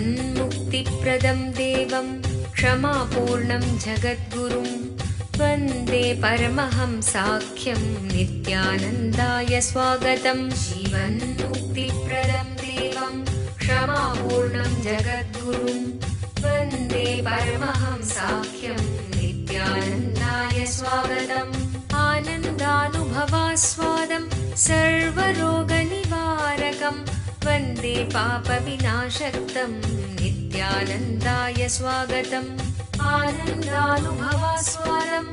जीवन्मुक्तिप्रदं देवं क्षमापूर्णं जगद्गुरुं वन्दे परमहंसाख्यं नित्यानन्दाय स्वागतं जीवन्मुक्तिप्रदं देवं क्षमापूर्णं जगद्गुरुं वन्दे परमहंसाख्यं नित्यानन्दाय स्वागतम् आनन्दानुभवास्वादं सर्वरोगनिवारकं वन्दे पापविनाशक्तं नित्यानन्दाय स्वागतम् आनन्दानुभवास्वादं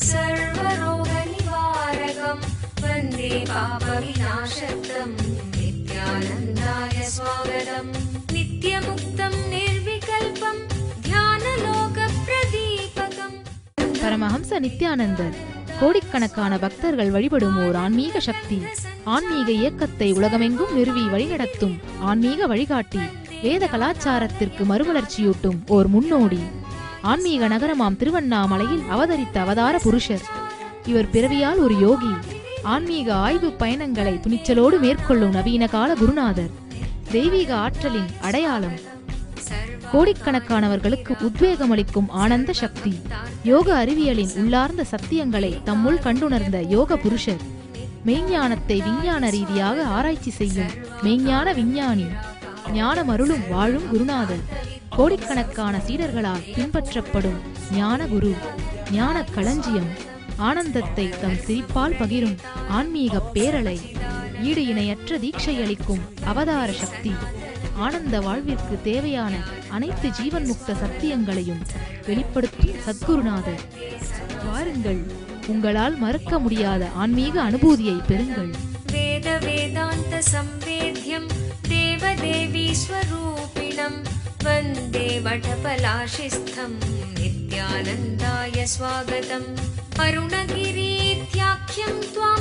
सर्वरोगनिवारकं वन्दे पापविनाशक्तं नित्यानन्दाय स्वागतम् नित्यमुक्तं निर्विकल्पं ध्यानलोकप्रदीपकम् பரமஹம்ச நித்யானந்தர் கோடிக்கணக்கான பக்தர்கள் வழிபடும் ஓர் ஆன்மீக சக்தி ஆன்மீக இயக்கத்தை உலகமெங்கும் நிறுவி வழிநடத்தும் ஆன்மீக வழிகாட்டி வேத கலாச்சாரத்திற்கு மறுமலர்ச்சியூட்டும் ஓர் முன்னோடி ஆன்மீக நகரமாம் திருவண்ணாமலையில் அவதரித்த அவதார புருஷர் இவர் பிறவியால் ஒரு யோகி ஆன்மீக ஆய்வு பயணங்களை துணிச்சலோடு மேற்கொள்ளும் நவீன கால குருநாதர் தெய்வீக ஆற்றலின் அடையாளம் கோடிக்கணக்கானவர்களுக்கு உத்வேகம் அளிக்கும் ஆனந்த சக்தி யோக அறிவியலின் உள்ளார்ந்த சத்தியங்களை தம்முள் கண்டுணர்ந்த யோக புருஷர் மெய்ஞானத்தை விஞ்ஞான ரீதியாக ஆராய்ச்சி செய்யும் மெய்ஞான விஞ்ஞானி ஞானம் அருளும் வாழும் குருநாதர் கோடிக்கணக்கான சீடர்களால் பின்பற்றப்படும் ஞான குரு ஞான களஞ்சியம் ஆனந்தத்தை தம் சிரிப்பால் பகிரும் ஆன்மீக பேரலை ஈடு இணையற்ற தீட்சை அளிக்கும் அவதார சக்தி ஆனந்த வாழ்விற்கு தேவையான அனைத்து ஜீவன் முக்த சத்தியங்களையும் வெளிப்படுத்தும் சத்குருநாதர் வாருங்கள் உங்களால் மறுக்க முடியாத ஆன்மீக அனுபூதியை பெறுங்கள் वेदवेदान्तसंवेद्यं देवदेवीस्वरूपिणं वन्दे वटपलाशिस्थं नित्यानन्दाय स्वागतम् अरुणगिरीत्याख्यं त्वां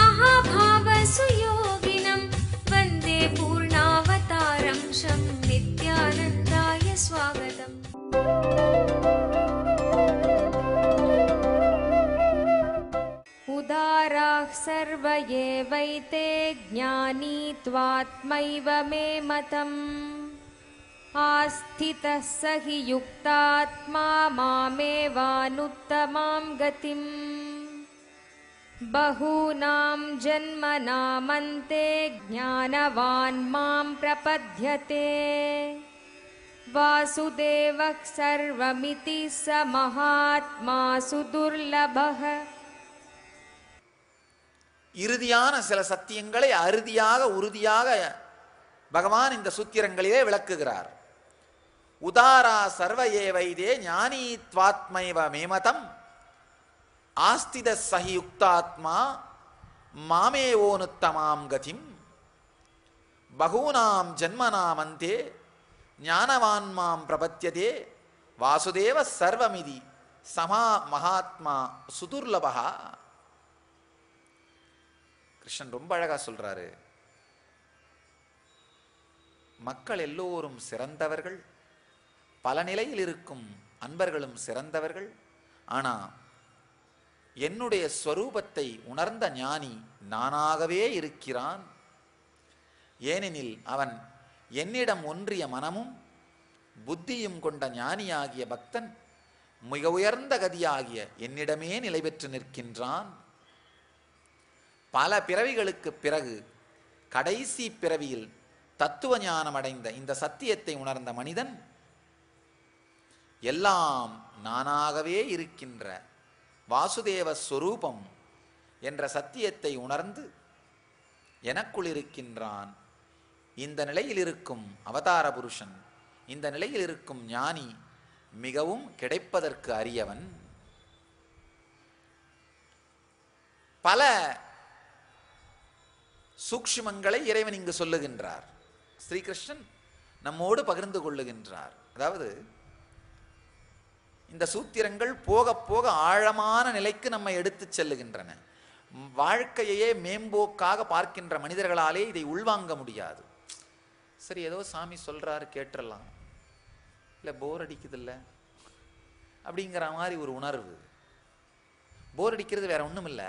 महाभावसुयोगिनं वन्दे पूर्णावतारं शं नित्यानन्दाय स्वागतम् उदाराः सर्व एवैते ज्ञानी त्वात्मैव मे मतम् आस्थितः स हि युक्तात्मा मामेवानुत्तमां गतिम् बहूनां जन्मनामन्ते ज्ञानवान् मां प्रपद्यते वासुदेवः सर्वमिति स महात्मा सुदुर्लभः இறுதியான சில சத்தியங்களை அறுதியாக உறுதியாக பகவான் இந்த சூத்திரங்களிலே விளக்குகிறார் உதாரா சர்வ ஏவைதே ஞானி துவாத்மைவ மேமதம் ஆஸ்தித சகியுக்தாத்மா மாமேவோனுத்தமாம் கதிம் பகூனாம் ஜன்மனாமந்தே ஞானவான் மாம் பிரபத்தியதே வாசுதேவ சர்வமிதி சமா மகாத்மா சுதுர்லபகா கிருஷ்ணன் ரொம்ப அழகா சொல்றாரு மக்கள் எல்லோரும் சிறந்தவர்கள் பல நிலையில் இருக்கும் அன்பர்களும் சிறந்தவர்கள் ஆனா என்னுடைய ஸ்வரூபத்தை உணர்ந்த ஞானி நானாகவே இருக்கிறான் ஏனெனில் அவன் என்னிடம் ஒன்றிய மனமும் புத்தியும் கொண்ட ஞானியாகிய பக்தன் மிக உயர்ந்த கதியாகிய என்னிடமே நிலை பெற்று நிற்கின்றான் பல பிறவிகளுக்கு பிறகு கடைசி பிறவியில் தத்துவ ஞானம் அடைந்த இந்த சத்தியத்தை உணர்ந்த மனிதன் எல்லாம் நானாகவே இருக்கின்ற வாசுதேவ ஸ்வரூபம் என்ற சத்தியத்தை உணர்ந்து எனக்குள் இருக்கின்றான் இந்த நிலையில் இருக்கும் அவதார புருஷன் இந்த நிலையில் இருக்கும் ஞானி மிகவும் கிடைப்பதற்கு அரியவன் பல சூக்ஷ்மங்களை இறைவன் இங்கு சொல்லுகின்றார் ஸ்ரீகிருஷ்ணன் நம்மோடு பகிர்ந்து கொள்ளுகின்றார் அதாவது இந்த சூத்திரங்கள் போக போக ஆழமான நிலைக்கு நம்மை எடுத்துச் செல்லுகின்றன ம், வாழ்க்கையையே மேம்போக்காக பார்க்கின்ற மனிதர்களாலே இதை உள்வாங்க முடியாது சரி ஏதோ சாமி சொல்றாரு கேட்டுறலாம் இல்லை போர் அடிக்குதில்ல அப்படிங்கிற மாதிரி ஒரு உணர்வு போர் அடிக்கிறது வேற ஒண்ணும் இல்லை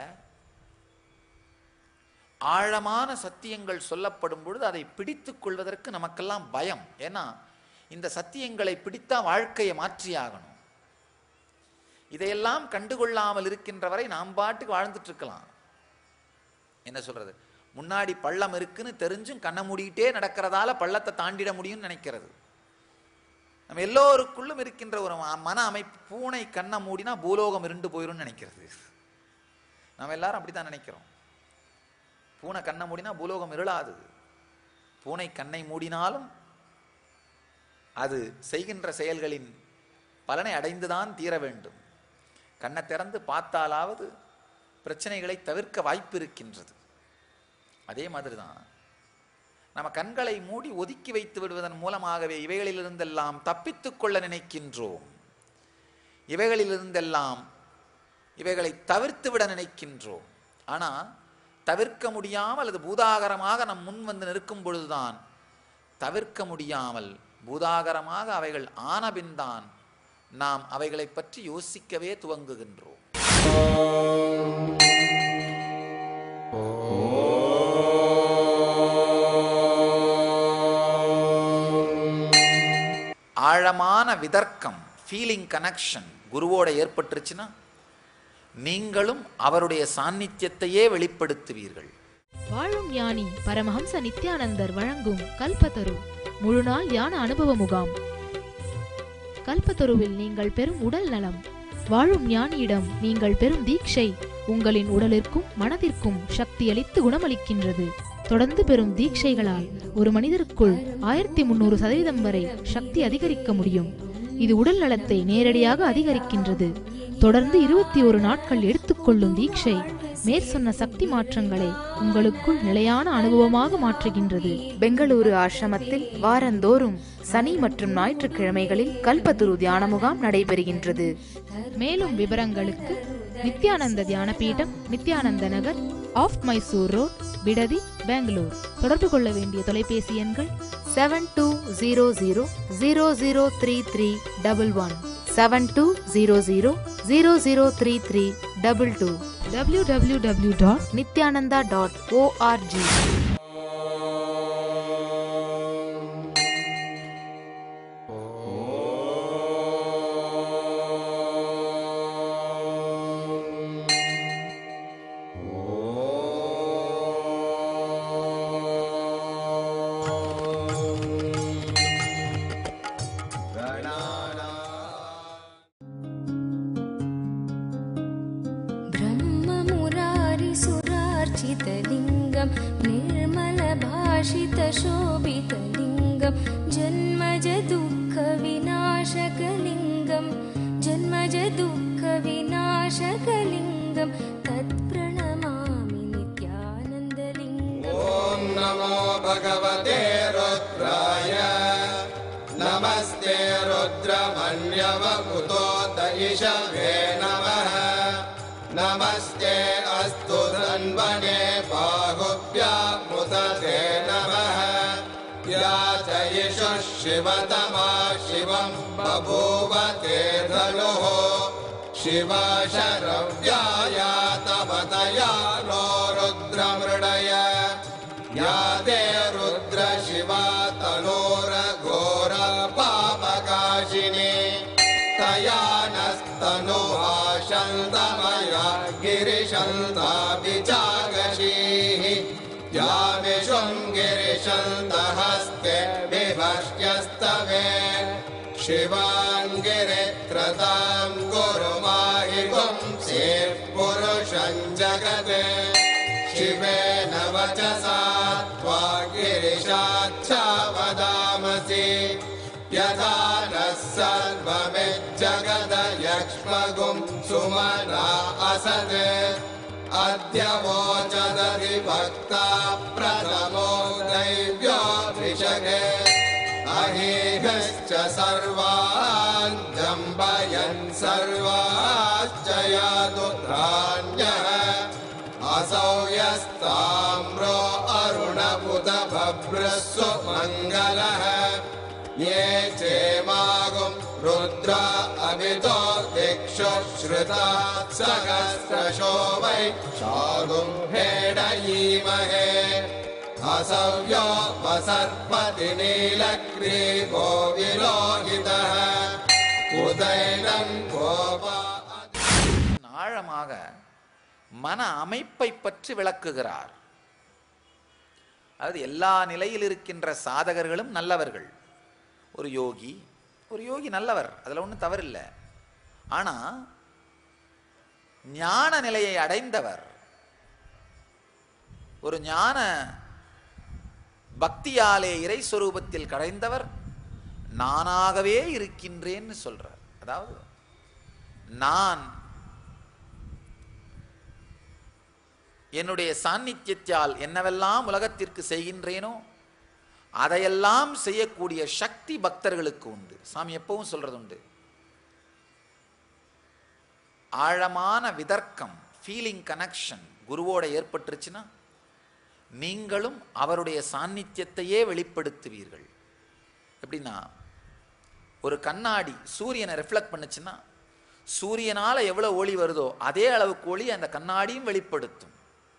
ஆழமான சத்தியங்கள் சொல்லப்படும் பொழுது அதை பிடித்துக் கொள்வதற்கு நமக்கெல்லாம் பயம் ஏன்னா இந்த சத்தியங்களை பிடித்தா வாழ்க்கையை மாற்றியாகணும் இதையெல்லாம் கண்டுகொள்ளாமல் இருக்கின்ற வரை நாம் பாட்டுக்கு வாழ்ந்துட்டு இருக்கலாம் என்ன சொல்றது முன்னாடி பள்ளம் இருக்குன்னு தெரிஞ்சும் கண்ணை மூடிக்கிட்டே நடக்கிறதால பள்ளத்தை தாண்டிட முடியும்னு நினைக்கிறது நம்ம எல்லோருக்குள்ளும் இருக்கின்ற ஒரு ம- மன அமைப்பு பூனை கண்ணை மூடினா பூலோகம் இருண்டு போயிரும்னு நினைக்கிறது நம்ம எல்லாரும் அப்படித்தான் நினைக்கிறோம் பூனை கண்ணை மூடினா பூலோகம் இருளாது பூனை கண்ணை மூடினாலும் அது செய்கின்ற செயல்களின் பலனை அடைந்துதான் தீர வேண்டும் கண்ணை திறந்து பார்த்தாலாவது பிரச்சனைகளை தவிர்க்க வாய்ப்பு இருக்கின்றது அதே மாதிரி தான் நம்ம கண்களை மூடி ஒதுக்கி வைத்து விடுவதன் மூலமாகவே இவைகளிலிருந்தெல்லாம் தப்பித்துக் கொள்ள நினைக்கின்றோம் இவைகளிலிருந்தெல்லாம் இவைகளை தவிர்த்து விட நினைக்கின்றோம் ஆனா தவிர்க்க முடியாமல் அது பூதாகரமாக நம் முன் வந்து நிற்கும் பொழுதுதான் தவிர்க்க முடியாமல் பூதாகரமாக அவைகள் ஆனபின்தான் நாம் அவைகளை பற்றி யோசிக்கவே துவங்குகின்றோம் ஆழமான விதர்க்கம் ஃபீலிங் கனெக்ஷன் குருவோட ஏற்பட்டுருச்சுன்னா நீங்களும் அவருடைய சாநித்தியத்தையே வெளிப்படுத்துவீர்கள் வாழும் ஞானி பரமஹம்ச நித்யானந்தர் வழங்கும் கல்பத்தரு முழுநாள் தியான அனுபவ முகாம் கல்பத்தருவில் நீங்கள் பெறும் உடல் நலம் வாழும் ஞானியிடம் நீங்கள் பெறும் தீட்சை உங்களின் உடலிற்கும் மனதிற்கும் சக்தியளித்து குணமளிக்கின்றது தொடர்ந்து பெறும் தீட்சைகளால் ஒரு மனிதருக்குள் ஆயிரத்தி முன்னூறு சதவீதம் வரை சக்தி அதிகரிக்க முடியும் இது உடல் நலத்தை நேரடியாக அதிகரிக்கின்றது தொடர்ந்து இருபத்தி ஒரு நாட்கள் எடுத்துக்கொள்ளும் தீட்சை மேற்சொன்ன சக்தி மாற்றங்களை உங்களுக்குள் நிலையான அனுபவமாக மாற்றுகின்றது பெங்களூரு ஆசிரமத்தில் வாரந்தோறும் சனி மற்றும் ஞாயிற்றுக்கிழமைகளில் கல்பத்துரு தியான முகாம் நடைபெறுகின்றது மேலும் விவரங்களுக்கு நித்யானந்த தியான பீடம் நித்யானந்த நகர் ஆஃப் மைசூர் ரோட் பிடதி பெங்களூர் தொடர்பு கொள்ள வேண்டிய தொலைபேசி எண்கள் seven two zero zero zero zero three three double one seven two zero zero zero zero three three double two W W W dot Nithyananda dot ORG ब्रह्ममुरारिसुरार्चितलिङ्गं निर्मलभाषितशोभितलिङ्गं जन्मजदुःखविनाशकलिङ्गं जन्मजदुःखविनाशकलिङ्गं तत्प्रणमामि नित्यानन्दलिङ्गम् ॐ नमो भगवते रुद्राय नमस्ते रुद्रमन्यवपुतो दयिषवे नमः नमस्ते अस्तु धन्वने बाहुभ्यामुदते नमः या जयिषुः शिवतमा शिवं बभूव ते धनुः शिवा शरव्याया तव तया नो रुद्रमृडय या ते रुद्र शिवा तनोरघोर पापकाशिनी तया नस्तनुभाषन्तमया गिरिशन्ताभिचागशीः या विशृङ्गिरिशन्तहस्ते विभष्ट्यस्तवे शिवाङ्गिरित्रतां गुरुमाहि पुंसे पुरुषं जगत् शिवेन वचसा त्वा गिरिशाच्छा वदामसि यथा नः सर्वमिज्जगदयक्ष्मगुं सुमना असत् अद्य वोचदधि भक्ता प्रथमो दैव्योऽभिषगे अहेहश्च सर्वान् जम्बयन् सर्वाश्च यादुत्राण्यः असौ यस्ताम्रो अरुणपुत भभ्रस्व मङ्गलः ये चेमागुं रुद्र अभितो दिक्षु श्रुता सहस्रशो वै शागुं हेडयीमहे असव्यो वसर्पति नीलग्रीवो विलो மன அமைப்பை பற்றி விளக்குகிறார் அதாவது எல்லா நிலையில் இருக்கின்ற சாதகர்களும் நல்லவர்கள் ஒரு யோகி ஒரு யோகி நல்லவர் அதில் ஒன்றும் தவறில்லை ஆனால் ஞான நிலையை அடைந்தவர் ஒரு ஞான பக்தியாலே இறை சொரூபத்தில் கடைந்தவர் நானாகவே இருக்கின்றேன்னு சொல்றார் அதாவது நான் என்னுடைய சாநித்தியத்தால் என்னவெல்லாம் உலகத்திற்கு செய்கின்றேனோ அதையெல்லாம் செய்யக்கூடிய சக்தி பக்தர்களுக்கு உண்டு சாமி எப்பவும் சொல்றது உண்டு ஆழமான விதர்க்கம் ஃபீலிங் கனெக்ஷன் குருவோட ஏற்பட்டுருச்சுன்னா நீங்களும் அவருடைய சாநித்தியத்தையே வெளிப்படுத்துவீர்கள் எப்படின்னா ஒரு கண்ணாடி சூரியனை ரிஃப்ளெக்ட் பண்ணுச்சுன்னா சூரியனால எவ்வளவு ஒளி வருதோ அதே அளவுக்கு ஒளி அந்த கண்ணாடியும் வெளிப்படுத்தும்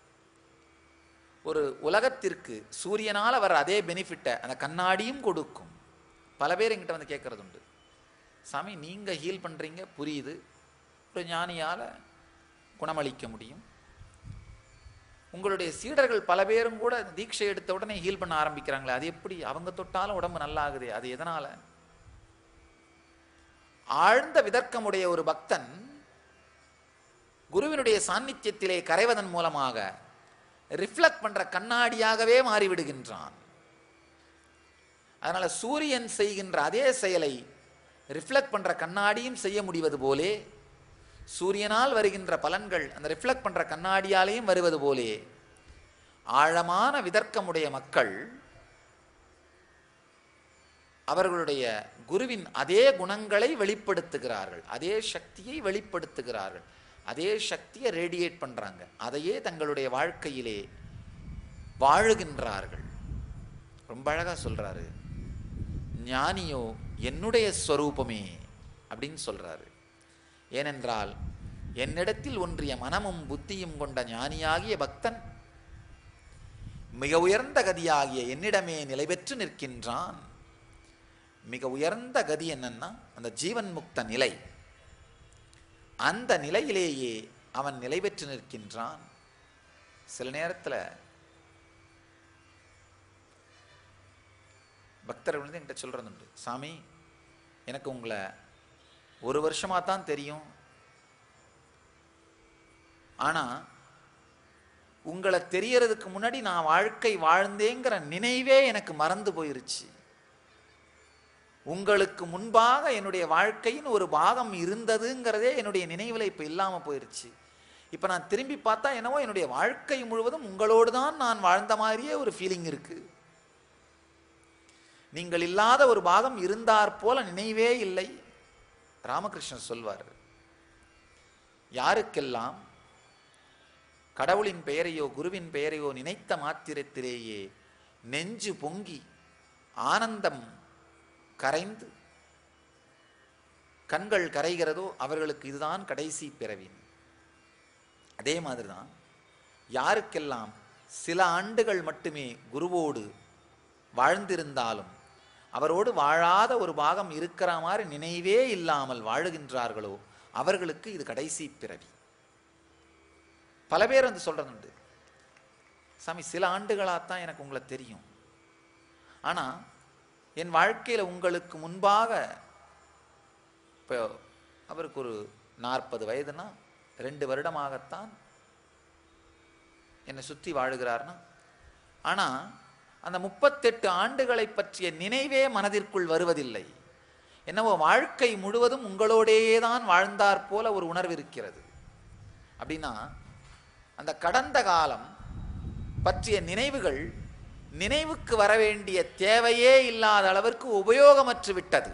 ஒரு உலகத்திற்கு சூரியனால வர அதே பெனிஃபிட்டை அந்த கண்ணாடியும் கொடுக்கும் பல பேர் என்கிட்ட வந்து கேட்கறது உண்டு சாமி நீங்க ஹீல் பண்றீங்க புரியுது ஒரு ஞானியால குணமளிக்க முடியும் உங்களுடைய சீடர்கள் பல பேரும் கூட தீட்சை எடுத்த உடனே ஹீல் பண்ண ஆரம்பிக்கிறாங்களே அது எப்படி அவங்க தொட்டாலும் உடம்பு நல்லா ஆகுதே அது எதனால ஆழ்ந்த விதர்க்கமுடைய ஒரு பக்தன் குருவினுடைய சாநித்தியத்திலே கரைவதன் மூலமாக ரிஃப்ளெக்ட் பண்ற கண்ணாடியாகவே மாறிவிடுகின்றான் அதனால சூரியன் செய்கின்ற அதே செயலை ரிஃப்ளெக்ட் பண்ற கண்ணாடியும் செய்ய முடிவது போலே சூரியனால் வருகின்ற பலன்கள் அந்த ரிஃப்ளெக்ட் பண்ற கண்ணாடியாலேயும் வருவது போலே ஆழமான விதர்க்கமுடைய மக்கள் அவர்களுடைய குருவின் அதே குணங்களை வெளிப்படுத்துகிறார்கள் அதே சக்தியை வெளிப்படுத்துகிறார்கள் அதே சக்தியை ரேடியேட் பண்றாங்க அதையே தங்களுடைய வாழ்க்கையிலே வாழுகின்றார்கள் ரொம்ப அழகா சொல்றாரு ஞானியோ என்னுடைய ஸ்வரூபமே அப்படின்னு சொல்றாரு ஏனென்றால் என்னிடத்தில் ஒன்றிய மனமும் புத்தியும் கொண்ட ஞானியாகிய பக்தன் மிக உயர்ந்த கதியாகிய என்னிடமே நிலை பெற்று நிற்கின்றான் மிக உயர்ந்த கதி என்னன்னா அந்த ஜீவன் முக்த நிலை அந்த நிலையிலேயே அவன் நிலை பெற்று நிற்கின்றான் சில நேரத்தில் பக்தர்கள் வந்து என்கிட்ட சொல்றது உண்டு சாமி எனக்கு உங்களை ஒரு வருஷமா தான் தெரியும் ஆனா உங்களை தெரியறதுக்கு முன்னாடி நான் வாழ்க்கை வாழ்ந்தேங்கிற நினைவே எனக்கு மறந்து போயிருச்சு உங்களுக்கு முன்பாக என்னுடைய வாழ்க்கையின் ஒரு பாகம் இருந்ததுங்கிறதே என்னுடைய நினைவில் இப்போ இல்லாமல் போயிருச்சு இப்போ நான் திரும்பி பார்த்தா என்னவோ என்னுடைய வாழ்க்கை முழுவதும் உங்களோடு தான் நான் வாழ்ந்த மாதிரியே ஒரு ஃபீலிங் இருக்கு நீங்கள் இல்லாத ஒரு பாகம் இருந்தார் போல நினைவே இல்லை ராமகிருஷ்ணன் சொல்வார் யாருக்கெல்லாம் கடவுளின் பெயரையோ குருவின் பெயரையோ நினைத்த மாத்திரத்திலேயே நெஞ்சு பொங்கி ஆனந்தம் கரைந்து கண்கள் கரைகிறதோ அவர்களுக்கு இதுதான் கடைசி பிறவின் அதே மாதிரி தான் யாருக்கெல்லாம் சில ஆண்டுகள் மட்டுமே குருவோடு வாழ்ந்திருந்தாலும் அவரோடு வாழாத ஒரு பாகம் இருக்கிற மாதிரி நினைவே இல்லாமல் வாழுகின்றார்களோ அவர்களுக்கு இது கடைசி பிறவி பல பேர் வந்து சொல்றது உண்டு சாமி சில ஆண்டுகளாகத்தான் எனக்கு உங்களை தெரியும் ஆனா என் வாழ்க்கையில் உங்களுக்கு முன்பாக இப்போ அவருக்கு ஒரு நாற்பது வயதுனா ரெண்டு வருடமாகத்தான் என்னை சுற்றி வாழுகிறார்னா ஆனால் அந்த முப்பத்தெட்டு ஆண்டுகளை பற்றிய நினைவே மனதிற்குள் வருவதில்லை என்னவோ வாழ்க்கை முழுவதும் உங்களோடேயே தான் வாழ்ந்தார் போல ஒரு உணர்வு இருக்கிறது அப்படின்னா அந்த கடந்த காலம் பற்றிய நினைவுகள் நினைவுக்கு வர வேண்டிய தேவையே இல்லாத அளவிற்கு உபயோகமற்று விட்டது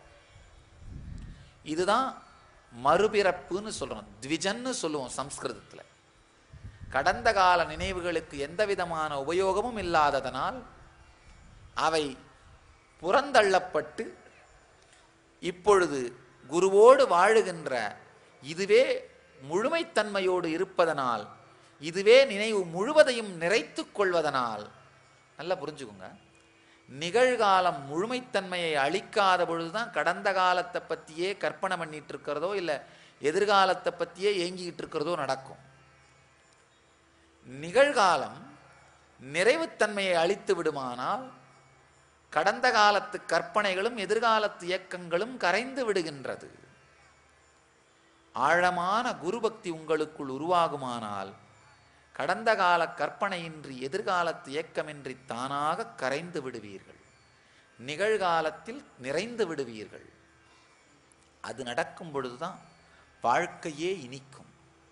இதுதான் மறுபிறப்புன்னு சொல்றோம் த்விஜன்னு சொல்லுவோம் சம்ஸ்கிருதத்துல கடந்த கால நினைவுகளுக்கு எந்த விதமான உபயோகமும் இல்லாததனால் அவை புறந்தள்ளப்பட்டு இப்பொழுது குருவோடு வாழுகின்ற இதுவே முழுமைத்தன்மையோடு இருப்பதனால் இதுவே நினைவு முழுவதையும் நிறைத்துக் கொள்வதனால் நல்லா புரிஞ்சுக்கோங்க நிகழ்காலம் முழுமைத்தன்மையை அளிக்காத பொழுதுதான் கடந்த காலத்தை பற்றியே கற்பனை பண்ணிட்டு இருக்கிறதோ இல்லை எதிர்காலத்தை பற்றியே ஏங்கிக்கிட்டு இருக்கிறதோ நடக்கும் நிகழ்காலம் நிறைவுத்தன்மையை அளித்து விடுமானால் கடந்த காலத்து கற்பனைகளும் எதிர்காலத்து இயக்கங்களும் கரைந்து விடுகின்றது ஆழமான குருபக்தி உங்களுக்குள் உருவாகுமானால் கடந்த கால கற்பனையின்றி எதிர்காலத்து இயக்கமின்றி தானாக கரைந்து விடுவீர்கள் நிகழ்காலத்தில் நிறைந்து விடுவீர்கள் அது நடக்கும் பொழுதுதான் வாழ்க்கையே இனிக்கும்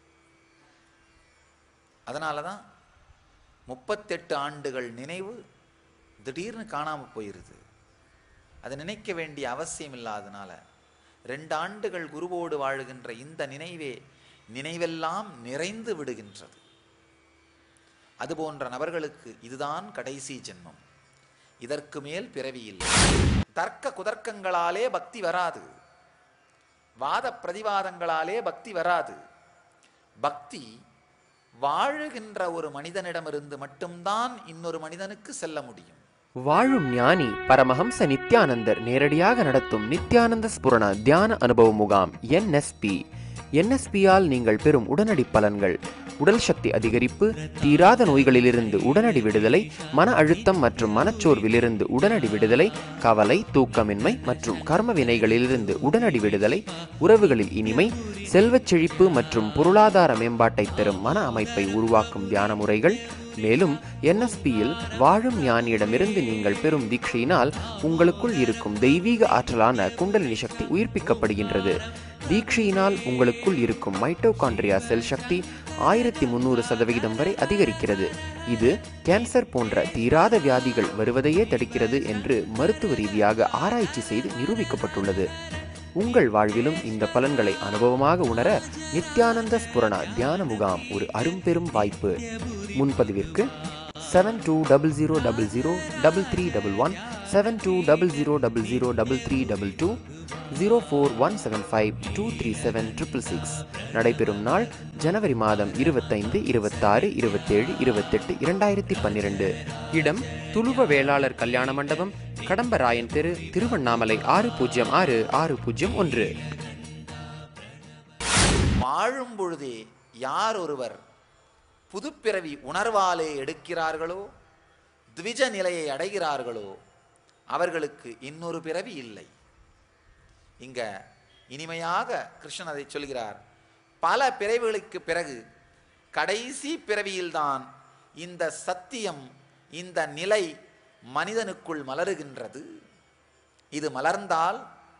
அதனால தான் முப்பத்தெட்டு ஆண்டுகள் நினைவு திடீர்னு காணாமல் போயிருது அதை நினைக்க வேண்டிய அவசியம் இல்லாதனால ரெண்டு ஆண்டுகள் குருவோடு வாழுகின்ற இந்த நினைவே நினைவெல்லாம் நிறைந்து விடுகின்றது அதுபோன்ற நபர்களுக்கு இதுதான் கடைசி ஜென்மம் இதற்கு மேல் பிறவி இல்லை தர்க்க குதர்க்கங்களாலே பக்தி வராது வாத பிரதிவாதங்களாலே பக்தி வராது பக்தி வாழுகின்ற ஒரு மனிதனிடமிருந்து மட்டும்தான் இன்னொரு மனிதனுக்கு செல்ல முடியும் வாழும் ஞானி பரமஹம்ச நித்யானந்தர் நேரடியாக நடத்தும் நித்யானந்த ஸ்புரண தியான அனுபவ முகாம் என்எஸ்பி என்எஸ்பியால் நீங்கள் பெறும் உடனடி பலன்கள் உடல் சக்தி அதிகரிப்பு தீராத நோய்களிலிருந்து உடனடி விடுதலை மன அழுத்தம் மற்றும் மனச்சோர்விலிருந்து உடனடி விடுதலை கவலை தூக்கமின்மை மற்றும் கர்ம வினைகளிலிருந்து உடனடி விடுதலை உறவுகளில் இனிமை செல்வச் செழிப்பு மற்றும் பொருளாதார மேம்பாட்டை தரும் மன அமைப்பை உருவாக்கும் தியான முறைகள் மேலும் என்எஸ்பியில் வாழும் ஞானியிடமிருந்து நீங்கள் பெறும் தீட்சையினால் உங்களுக்குள் இருக்கும் தெய்வீக ஆற்றலான குண்டலினி சக்தி உயிர்ப்பிக்கப்படுகின்றது தீட்சையினால் உங்களுக்குள் இருக்கும் மைட்டோகாண்ட்ரியா செல் சக்தி ஆயிரத்தி முந்நூறு சதவிகிதம் வரை அதிகரிக்கிறது இது கேன்சர் போன்ற தீராத வியாதிகள் வருவதையே தடுக்கிறது என்று மருத்துவ ரீதியாக ஆராய்ச்சி செய்து நிரூபிக்கப்பட்டுள்ளது உங்கள் வாழ்விலும் இந்த பலன்களை அனுபவமாக உணர நித்யானந்த ஸ்புரணா தியான முகாம் ஒரு அரும்பெரும் வாய்ப்பு முன்பதிவிற்கு seven two double zero double zero double three double one seven two double zero double zero double three double two zero four one seven five two three seven triple six நடைபெறும் நாள் ஜனவரி மாதம் இருபத்தைந்து இருபத்தாறு இருபத்தேழு இருபத்தெட்டு இரண்டாயிரத்தி பன்னிரெண்டு இடம் துளுவ வேளாளர் கல்யாண மண்டபம் கடம்பராயன் தெரு திருவண்ணாமலை ஆறு பூஜ்ஜியம் ஆறு ஆறு பூஜ்ஜியம் ஒன்று வாழும் பொழுதே யார் ஒருவர் புதுப்பிறவி உணர்வாலே எடுக்கிறார்களோ த்விஜ நிலையை அடைகிறார்களோ அவர்களுக்கு இன்னொரு பிறவி இல்லை இங்க இனிமையாக கிருஷ்ணன் அதை சொல்கிறார் பல பிறவிகளுக்கு பிறகு கடைசி பிறவியில்தான் இந்த சத்தியம் இந்த நிலை மனிதனுக்குள் மலருகின்றது இது மலர்ந்தால்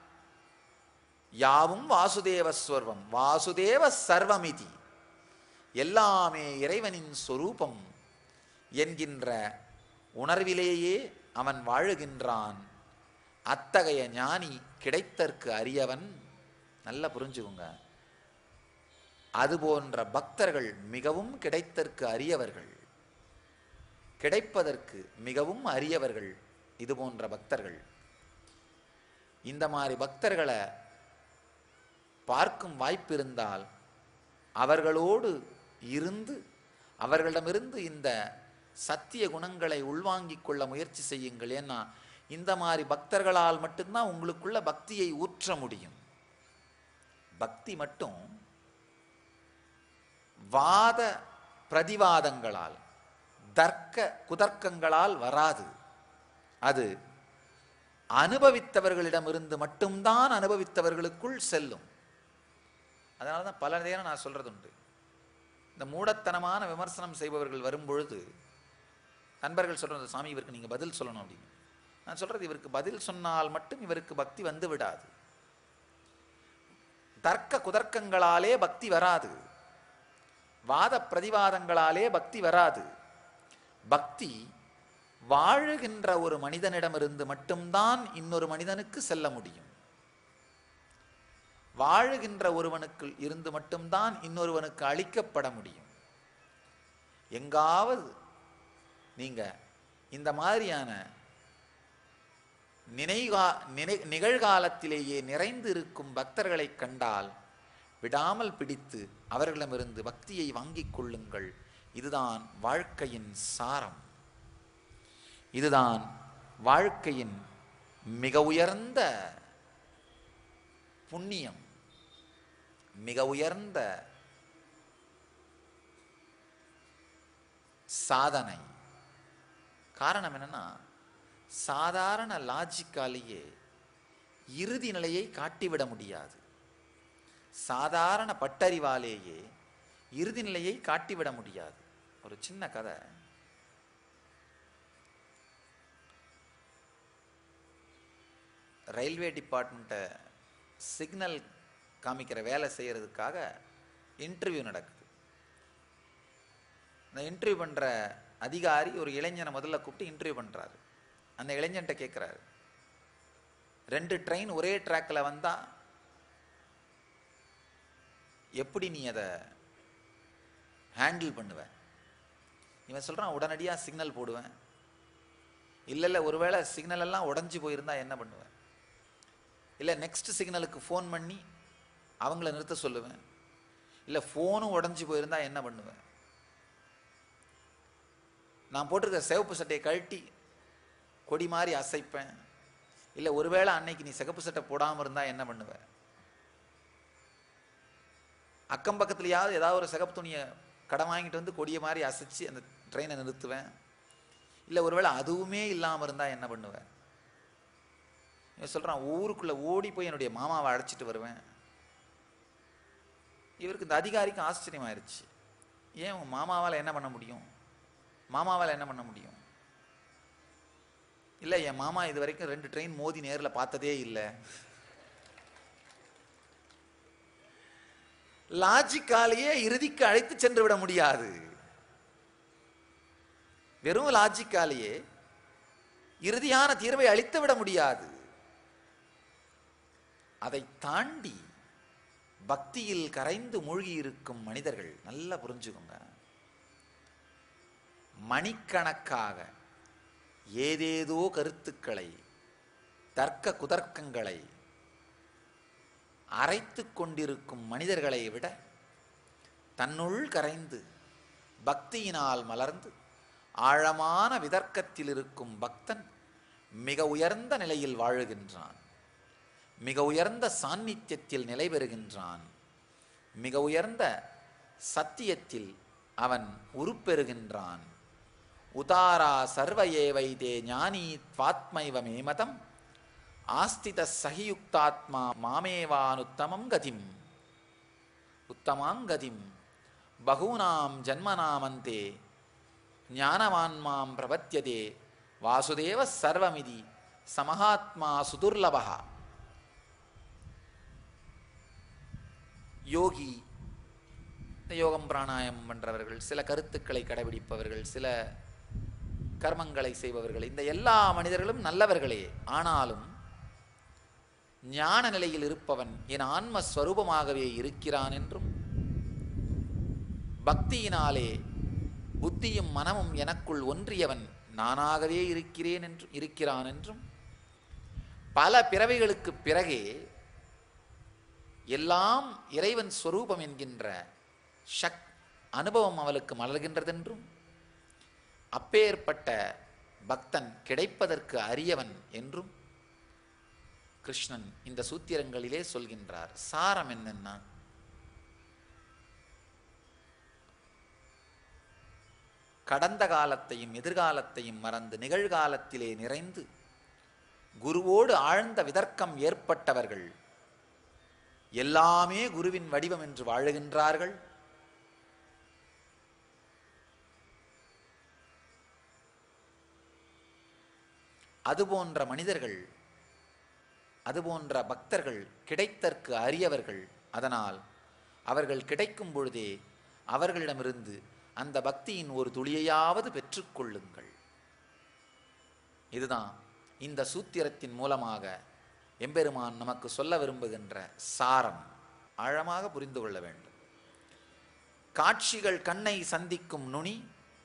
யாவும் வாசுதேவ ஸ்வர்வம் வாசுதேவ சர்வமிதி எல்லாமே இறைவனின் சொரூபம் என்கின்ற உணர்விலேயே அவன் வாழுகின்றான் அத்தகைய ஞானி கிடைத்தற்கு அரியவன் நல்லா புரிஞ்சுக்குங்க அது போன்ற பக்தர்கள் மிகவும் கிடைத்தற்கு அரியவர்கள் கிடைப்பதற்கு மிகவும் அரியவர்கள் இது போன்ற பக்தர்கள் இந்த மாதிரி பக்தர்களை பார்க்கும் வாய்ப்பு இருந்தால் அவர்களோடு இருந்து அவர்களிடமிருந்து இந்த சத்திய குணங்களை உள்வாங்கிக் கொள்ள முயற்சி செய்யுங்கள் ஏன்னா இந்த மாதிரி பக்தர்களால் மட்டும்தான் உங்களுக்குள்ள பக்தியை ஊற்ற முடியும் பக்தி மட்டும் வாத பிரதிவாதங்களால் தர்க்க குதர்க்கங்களால் வராது அது அனுபவித்தவர்களிடமிருந்து மட்டும்தான் அனுபவித்தவர்களுக்குள் செல்லும் அதனால தான் பல நேரம் நான் சொல்றது உண்டு இந்த மூடத்தனமான விமர்சனம் செய்பவர்கள் வரும்பொழுது நண்பர்கள் சொல்றது சாமி இவருக்கு நீங்க பதில் சொல்லணும் அப்படின்னு நான் சொல்றது இவருக்கு பதில் சொன்னால் மட்டும் இவருக்கு பக்தி வந்து விடாது தர்க்க குதர்க்கங்களாலே பக்தி வராது வாத பிரதிவாதங்களாலே பக்தி வராது பக்தி வாழுகின்ற ஒரு மனிதனிடமிருந்து மட்டும்தான் இன்னொரு மனிதனுக்கு செல்ல முடியும் வாழுகின்ற ஒருவனுக்கு இருந்து மட்டும்தான் இன்னொருவனுக்கு அளிக்கப்பட முடியும் எங்காவது நீங்க இந்த மாதிரியான நினைகா நினை நிகழ்காலத்திலேயே நிறைந்து இருக்கும் பக்தர்களை கண்டால் விடாமல் பிடித்து அவர்களிடமிருந்து பக்தியை வாங்கிக் கொள்ளுங்கள் இதுதான் வாழ்க்கையின் சாரம் இதுதான் வாழ்க்கையின் மிக உயர்ந்த புண்ணியம் மிக உயர்ந்த சாதனை காரணம் என்னன்னா சாதாரண லாஜிக்காலேயே இறுதி நிலையை காட்டிவிட முடியாது சாதாரண பட்டறிவாலேயே இறுதி நிலையை காட்டிவிட முடியாது ஒரு சின்ன கதை ரயில்வே டிபார்ட்மெண்ட்டை சிக்னல் காமிக்கிற வேலை செய்கிறதுக்காக இன்டர்வியூ நடக்குது இந்த இன்டர்வியூ பண்ணுற அதிகாரி ஒரு இளைஞனை முதல்ல கூப்பிட்டு இன்டர்வியூ பண்ணுறாரு அந்த இளைஞன்ட்ட கேட்குறாரு ரெண்டு ட்ரெயின் ஒரே ட்ராக்கில் வந்தால் எப்படி நீ அதை ஹேண்டில் பண்ணுவ இவன் சொல்கிறான் உடனடியாக சிக்னல் போடுவேன் இல்லை இல்லை ஒருவேளை சிக்னல் எல்லாம் உடஞ்சி போயிருந்தா என்ன பண்ணுவேன் இல்லை நெக்ஸ்ட் சிக்னலுக்கு ஃபோன் பண்ணி அவங்கள நிறுத்த சொல்லுவேன் இல்லை ஃபோனும் உடஞ்சி போயிருந்தா என்ன பண்ணுவேன் நான் போட்டிருக்க சிவப்பு சட்டையை கழட்டி கொடி மாதிரி அசைப்பேன் இல்லை ஒருவேளை அன்னைக்கு நீ சிகப்பு சட்டை போடாமல் இருந்தால் என்ன பண்ணுவ அக்கம் பக்கத்துலையாவது ஏதாவது ஒரு சிகப்பு துணியை கடன் வாங்கிட்டு வந்து கொடியை மாதிரி அசைச்சு அந்த ட்ரெயினை நிறுத்துவேன் இல்லை ஒருவேளை அதுவுமே இல்லாமல் இருந்தால் என்ன பண்ணுவேன் இவன் சொல்கிறான் ஊருக்குள்ளே ஓடி போய் என்னுடைய மாமாவை அழைச்சிட்டு வருவேன் இவருக்கு இந்த அதிகாரிக்கு ஆச்சரியமாயிருச்சு ஏன் உன் மாமாவால் என்ன பண்ண முடியும் மாமாவால் என்ன பண்ண முடியும் இல்லை என் மாமா இது வரைக்கும் ரெண்டு ட்ரெயின் மோதி நேரில் பார்த்ததே இல்லை லாஜிக்காலேயே இறுதிக்கு அழைத்து சென்று விட முடியாது வெறும் லாஜிக்காலேயே இறுதியான தீர்வை அளித்து விட முடியாது அதை தாண்டி பக்தியில் கரைந்து மூழ்கி இருக்கும் மனிதர்கள் நல்லா புரிஞ்சுக்கோங்க மணிக்கணக்காக ஏதேதோ கருத்துக்களை தர்க்க குதர்க்கங்களை அரைத்து கொண்டிருக்கும் மனிதர்களை விட தன்னுள் கரைந்து பக்தியினால் மலர்ந்து ஆழமான விதர்க்கத்தில் இருக்கும் பக்தன் மிக உயர்ந்த நிலையில் வாழுகின்றான் மிக உயர்ந்த சாநித்தியத்தில் நிலை பெறுகின்றான் மிக உயர்ந்த சத்தியத்தில் அவன் உருப்பெறுகின்றான் உதாரா சர்வ ஏவைதே ஞானி துவாத்மைவ மேமதம் ஆஸ்தித சகியுக்தாத்மா மாமேவானுத்தமம் கதிம் உத்தமாம் கதிம் பகூனாம் ஜன்மனாமந்தே ஞானவான்மாம் பிரபத்தியதே வாசுதேவ சர்வமிதி சமஹாத்மா சுதுர்லபா யோகி இந்த யோகம் பிராணாயாமம் பண்றவர்கள் சில கருத்துக்களை கடைபிடிப்பவர்கள் சில கர்மங்களை செய்பவர்கள் இந்த எல்லா மனிதர்களும் நல்லவர்களே ஆனாலும் ஞான நிலையில் இருப்பவன் என் ஆன்ம ஸ்வரூபமாகவே இருக்கிறான் என்றும் பக்தியினாலே புத்தியும் மனமும் எனக்குள் ஒன்றியவன் நானாகவே இருக்கிறேன் என்று இருக்கிறான் என்றும் பல பிறவைகளுக்கு பிறகே எல்லாம் இறைவன் ஸ்வரூபம் என்கின்ற ஷக் அனுபவம் அவளுக்கு மலர்கின்றதென்றும் அப்பேற்பட்ட பக்தன் கிடைப்பதற்கு அரியவன் என்றும் கிருஷ்ணன் இந்த சூத்திரங்களிலே சொல்கின்றார் சாரம் என்னன்னா கடந்த காலத்தையும் எதிர்காலத்தையும் மறந்து நிகழ்காலத்திலே நிறைந்து குருவோடு ஆழ்ந்த விதர்க்கம் ஏற்பட்டவர்கள் எல்லாமே குருவின் வடிவம் என்று வாழுகின்றார்கள் அதுபோன்ற மனிதர்கள் அதுபோன்ற பக்தர்கள் கிடைத்தற்கு அரியவர்கள் அதனால் அவர்கள் கிடைக்கும் பொழுதே அவர்களிடமிருந்து அந்த பக்தியின் ஒரு துளியையாவது பெற்றுக்கொள்ளுங்கள் இதுதான் இந்த சூத்திரத்தின் மூலமாக எம்பெருமான் நமக்கு சொல்ல விரும்புகின்ற சாரம் ஆழமாக புரிந்து கொள்ள வேண்டும் காட்சிகள் கண்ணை சந்திக்கும் நுனி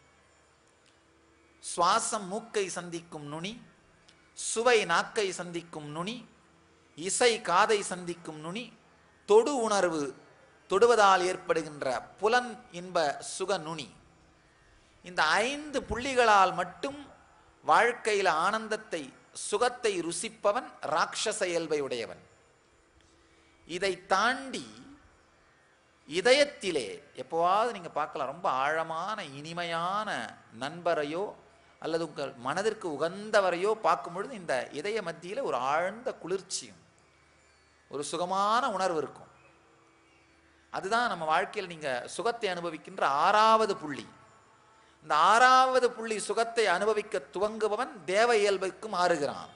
சுவாசம் மூக்கை சந்திக்கும் நுனி சுவை நாக்கை சந்திக்கும் நுனி இசை காதை சந்திக்கும் நுனி தொடு உணர்வு தொடுவதால் ஏற்படுகின்ற புலன் இன்ப சுக நுனி இந்த ஐந்து புள்ளிகளால் மட்டும் வாழ்க்கையில் ஆனந்தத்தை சுகத்தை ருசிப்பவன் ராட்சச இயல்பை உடையவன் இதை தாண்டி இதயத்திலே எப்போவாவது நீங்க பார்க்கலாம் ரொம்ப ஆழமான இனிமையான நண்பரையோ அல்லது உங்கள் மனதிற்கு உகந்தவரையோ பார்க்கும் பொழுது இந்த இதய மத்தியில ஒரு ஆழ்ந்த குளிர்ச்சியும் ஒரு சுகமான உணர்வு இருக்கும் அதுதான் நம்ம வாழ்க்கையில் நீங்க சுகத்தை அனுபவிக்கின்ற ஆறாவது புள்ளி இந்த ஆறாவது புள்ளி சுகத்தை அனுபவிக்க துவங்குபவன் தேவ இயல்புக்கு மாறுகிறான்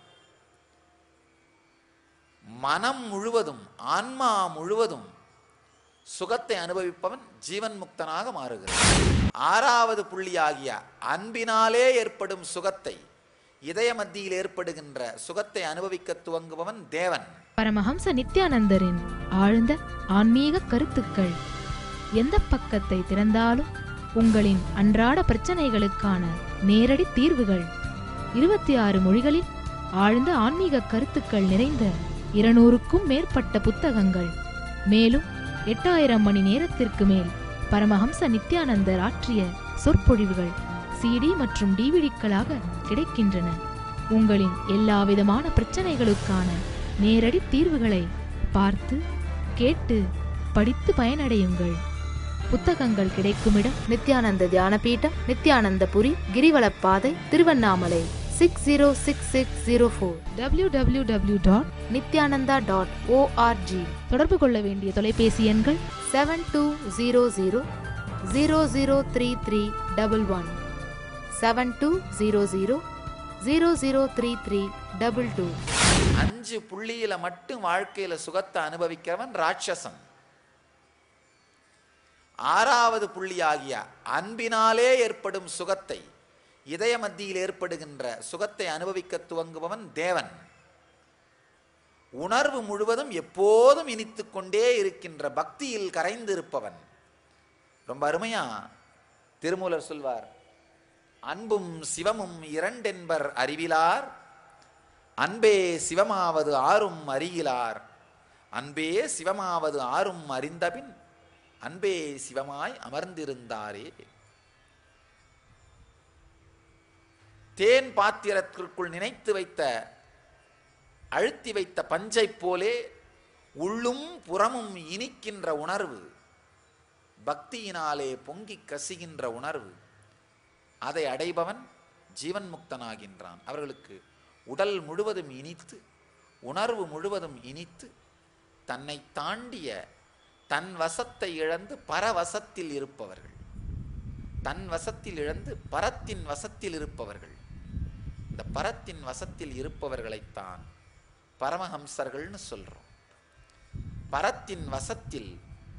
மனம் முழுவதும் ஆன்மா முழுவதும் சுகத்தை அனுபவிப்பவன் ஜீவன் முக்தனாக மாறுகிறான் ஆறாவது புள்ளியாகிய அன்பினாலே ஏற்படும் சுகத்தை இதய மத்தியில் ஏற்படுகின்ற சுகத்தை அனுபவிக்க துவங்குபவன் தேவன் பரமஹம்ச நித்யானந்தரின் ஆழ்ந்த ஆன்மீக கருத்துக்கள் எந்த பக்கத்தை திறந்தாலும் உங்களின் அன்றாட பிரச்சனைகளுக்கான நேரடி தீர்வுகள் இருபத்தி ஆறு மொழிகளில் ஆழ்ந்த ஆன்மீக கருத்துக்கள் நிறைந்த இருநூறுக்கும் மேற்பட்ட புத்தகங்கள் மேலும் எட்டாயிரம் மணி நேரத்திற்கு மேல் பரமஹம்ச நித்யானந்தர் ஆற்றிய சொற்பொழிவுகள் சிடி மற்றும் டிவிடிக்களாக கிடைக்கின்றன உங்களின் எல்லாவிதமான பிரச்சனைகளுக்கான நேரடி தீர்வுகளை பார்த்து கேட்டு படித்து பயனடையுங்கள் புத்தகங்கள் கிடைக்குமிடம் நித்யானந்த தியானபீடம் நித்யானந்தபுரி கிரிவலப்பாதை Tiruvannamalai six zero six six zero four W W W dot Nithyananda dot ORG தொடர்பு கொள்ள வேண்டிய தொலைபேசி எண்கள் seven two zero zero zero zero three three double one seven two zero zero zero zero three three double two அஞ்சு புள்ளியில மட்டும் வாழ்க்கையில சுகத்தை அனுபவிக்கிறவன் ராட்சசன் ஆறாவது புள்ளியாகிய அன்பினாலே ஏற்படும் சுகத்தை இதய மத்தியில் ஏற்படுகின்ற சுகத்தை அனுபவிக்க துவங்குபவன் தேவன் உணர்வு முழுவதும் எப்போதும் இனித்துக் கொண்டே இருக்கின்ற பக்தியில் கரைந்திருப்பவன் ரொம்ப அருமையா திருமூலர் சொல்வார் அன்பும் சிவமும் இரண்டென்பர் அறிவிலார் அன்பே சிவமாவது ஆறும் அறியிலார் அன்பே சிவமாவது ஆறும் அறிந்தபின் அன்பே சிவமாய் அமர்ந்திருந்தாரே தேன் பாத்திரத்திற்குள் நினைத்து வைத்த அழுத்தி வைத்த பஞ்சை போலே உள்ளும் புறமும் இனிக்கின்ற உணர்வு பக்தியினாலே பொங்கி கசிகின்ற உணர்வு அதை அடைபவன் ஜீவன் முக்தனாகின்றான் அவர்களுக்கு உடல் முழுவதும் இனித்து உணர்வு முழுவதும் இனித்து தன்னை தாண்டிய தன் வசத்தை இழந்து பரவசத்தில் இருப்பவர்கள் தன் வசத்தில் இழந்து பரத்தின் வசத்தில் இருப்பவர்கள் இந்த பரத்தின் வசத்தில் இருப்பவர்களைத்தான் பரமஹம்சர்கள்னு சொல்றோம் பரத்தின் வசத்தில்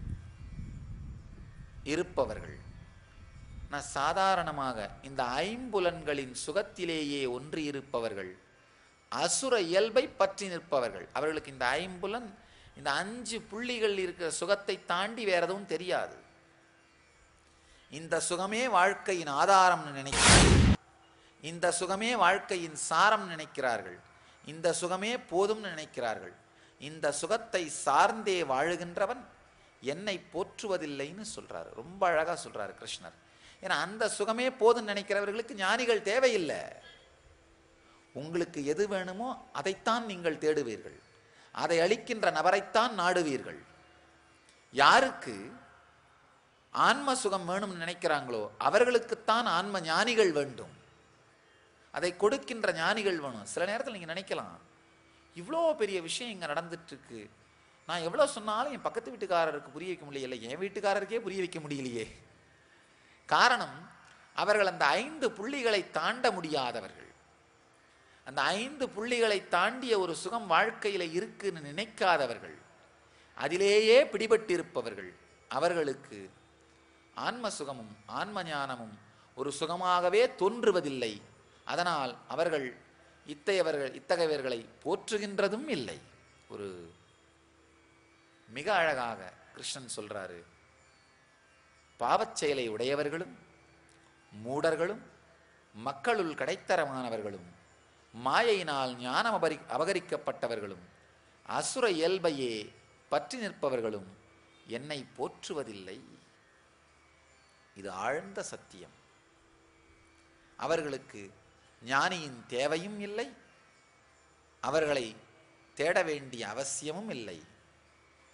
இருப்பவர்கள் நான் சாதாரணமாக இந்த ஐம்புலன்களின் சுகத்திலேயே ஒன்றி இருப்பவர்கள் அசுர இயல்பை பற்றி நிற்பவர்கள் அவர்களுக்கு இந்த ஐம்புலன் இந்த அஞ்சு புள்ளிகள் இருக்கிற சுகத்தை தாண்டி வேற எதுவும் தெரியாது இந்த சுகமே வாழ்க்கையின் ஆதாரம்னு நினைக்கிறார்கள் இந்த சுகமே வாழ்க்கையின் சாரம் நினைக்கிறார்கள் இந்த சுகமே போதும்னு நினைக்கிறார்கள் இந்த சுகத்தை சார்ந்தே வாழுகின்றவன் என்னை போற்றுவதில்லைன்னு சொல்றாரு ரொம்ப அழகா சொல்றாரு கிருஷ்ணர் ஏன்னா அந்த சுகமே போதும்னு நினைக்கிறவர்களுக்கு ஞானிகள் தேவையில்லை உங்களுக்கு எது வேணுமோ அதைத்தான் நீங்கள் தேடுவீர்கள் அதை அளிக்கின்ற நபரைத்தான் நாடுவீர்கள் யாருக்கு ஆன்ம சுகம் வேணும்னு நினைக்கிறாங்களோ அவர்களுக்குத்தான் ஆன்ம ஞானிகள் வேண்டும் அதை கொடுக்கின்ற ஞானிகள் வேணும் சில நேரத்தில் நீங்கள் நினைக்கலாம் இவ்வளோ பெரிய விஷயம் இங்கே நடந்துட்டு இருக்கு நான் எவ்வளோ சொன்னாலும் என் பக்கத்து வீட்டுக்காரருக்கு புரிய வைக்க முடியல என் வீட்டுக்காரருக்கே புரிய வைக்க முடியலையே காரணம் அவர்கள் அந்த ஐந்து புள்ளிகளை தாண்ட முடியாதவர்கள் அந்த ஐந்து புள்ளிகளை தாண்டிய ஒரு சுகம் வாழ்க்கையில் இருக்குன்னு நினைக்காதவர்கள் அதிலேயே பிடிபட்டிருப்பவர்கள் அவர்களுக்கு ஆன்ம சுகமும் ஆன்ம ஞானமும் ஒரு சுகமாகவே தோன்றுவதில்லை அதனால் அவர்கள் இத்தையவர்கள் இத்தகையவர்களை போற்றுகின்றதும் இல்லை ஒரு மிக அழகாக கிருஷ்ணன் சொல்றாரு பாவச் செயலை உடையவர்களும் மூடர்களும் மக்களுள் கடைத்தரமானவர்களும் மாயையினால் ஞானம் அபரி அபகரிக்கப்பட்டவர்களும் அசுர இயல்பையே பற்றி நிற்பவர்களும் என்னை போற்றுவதில்லை இது ஆழ்ந்த சத்தியம் அவர்களுக்கு ஞானியின் தேவையும் இல்லை அவர்களை தேட வேண்டிய அவசியமும் இல்லை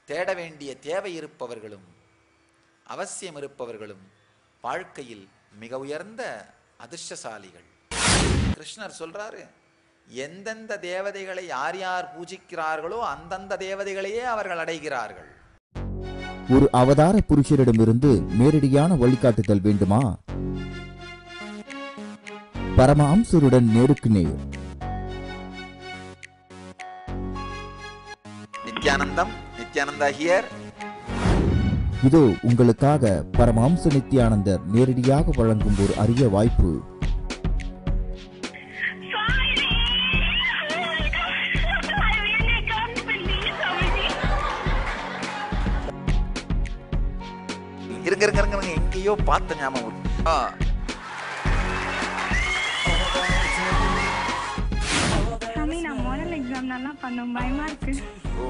தேட வேண்டிய தேவை இருப்பவர்களும் அவசியம் இருப்பவர்களும் வாழ்க்கையில் மிக உயர்ந்த அதிர்ஷ்டசாலிகள் கிருஷ்ணர் சொல்றாரு எந்தெந்த தேவதைகளை யார் யார் பூஜிக்கிறார்களோ அந்தந்த தேவதைகளையே அவர்கள் அடைகிறார்கள் ஒரு அவதார புருஷரிடமிருந்து நேரடியான வழிகாட்டுதல் வேண்டுமா பரமஹம்சருடன் நேருக்கு நேர் நித்யானந்தம் நித்யானந்தா ஹியர் இதோ உங்களுக்காக பரமஹம்ச நித்யானந்தர் நேரடியாக வழங்கும் ஒரு அரிய வாய்ப்பு இருங்க இருங்க இருங்க இருங்க எங்கேயோ பார்த்த ஞாபகம் வருது. ஆ சாமி நான் மாடல் எக்ஸாம் நல்லா பண்ணேன் பயமா இருக்கு ஓ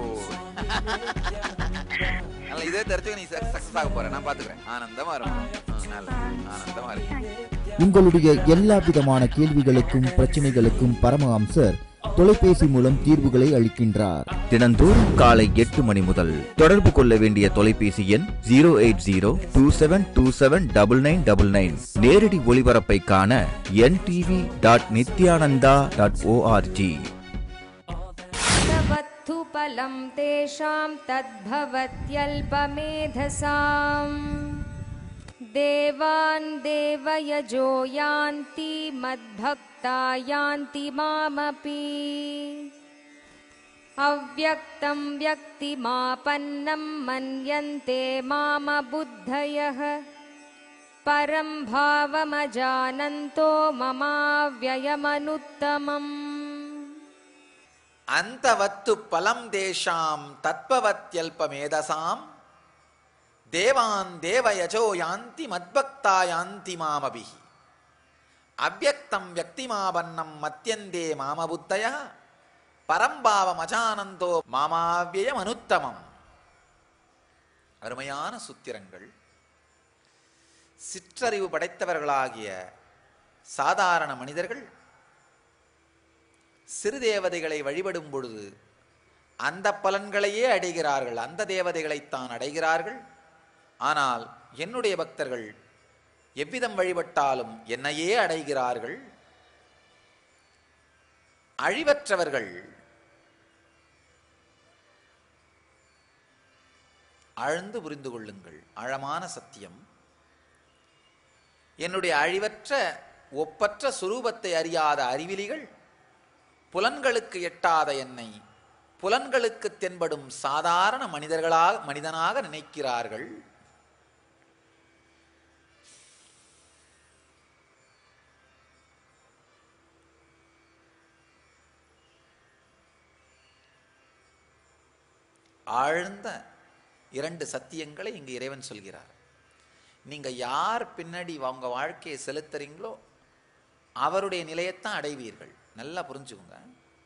நல்ல இதே தெரிஞ்சுக்க நீ சக்சஸ் ஆக போற நான் பாத்துக்கிறேன் ஆனந்தமா இருக்கும் ஆ, நல்ல ஆனந்தமா இருக்கும் உங்களுடைய எல்லா விதமான கேள்விகளுக்கும் பிரச்சனைகளுக்கும் பரமஹம்சர் தொலைபேசி மூலம் தீர்வுகளை அளிக்கின்றார் தினந்தோறும் காலை எட்டு மணி முதல் தொடர்பு கொள்ள வேண்டிய தொலைபேசி எண் zero eight zero two seven two seven double nine double nine நேரடி ஒளிபரப்பை காண N TV dot Nithyananda dot ORG तवत्तु फलं तेषां तद्भवत्यल्पमेधसाम् देवान् देवयजो यान्ति मद्भक्ता यान्ति मामपि अव्यक्तं व्यक्तिमापन्नं मन्यन्ते मामबुद्धयः परं भावमजानन्तो ममाव्ययमनुत्तमम् அந்த வத்து பலம் தேஷாம் தத்பவத்யல்பமேதசாம் தேவான் தேவயஜோ யாந்தி மத்பக்தா யாந்தி மாமபி அவ்வக்தம் வியக்திமாபன்னம் மத்தியந்தே மாமபுத்தய பரம்பாவம் அஜானந்தோ மாமாவியம் அனுத்தமம் அருமையான சுத்திரங்கள் சிற்றறிவு படைத்தவர்களாகிய சாதாரண மனிதர்கள் சிறு தேவதைகளை வழிபடும் பொழுது அந்த பலன்களையே அடைகிறார்கள் அந்த தேவதைகளைத்தான் அடைகிறார்கள் ஆனால் என்னுடைய பக்தர்கள் எவ்விதம் வழிபட்டாலும் என்னையே அடைகிறார்கள் அழிவற்றவர்கள் ஆழ்ந்து புரிந்து கொள்ளுங்கள் ஆழமான சத்தியம் என்னுடைய அழிவற்ற ஒப்பற்ற சுரூபத்தை அறியாத அறிவிலிகள் புலன்களுக்கு எட்டாத என்னை புலன்களுக்கு தென்படும் சாதாரண மனிதர்களாக மனிதனாக நினைக்கிறார்கள் ஆழ்ந்த இரண்டு சத்தியங்களை இங்கு இறைவன் சொல்கிறார் நீங்க யார் பின்னாடி உங்க வாழ்க்கையை செலுத்துறீங்களோ அவருடைய நிலையத்தான் அடைவீர்கள் நல்லா புரிஞ்சுக்கோங்க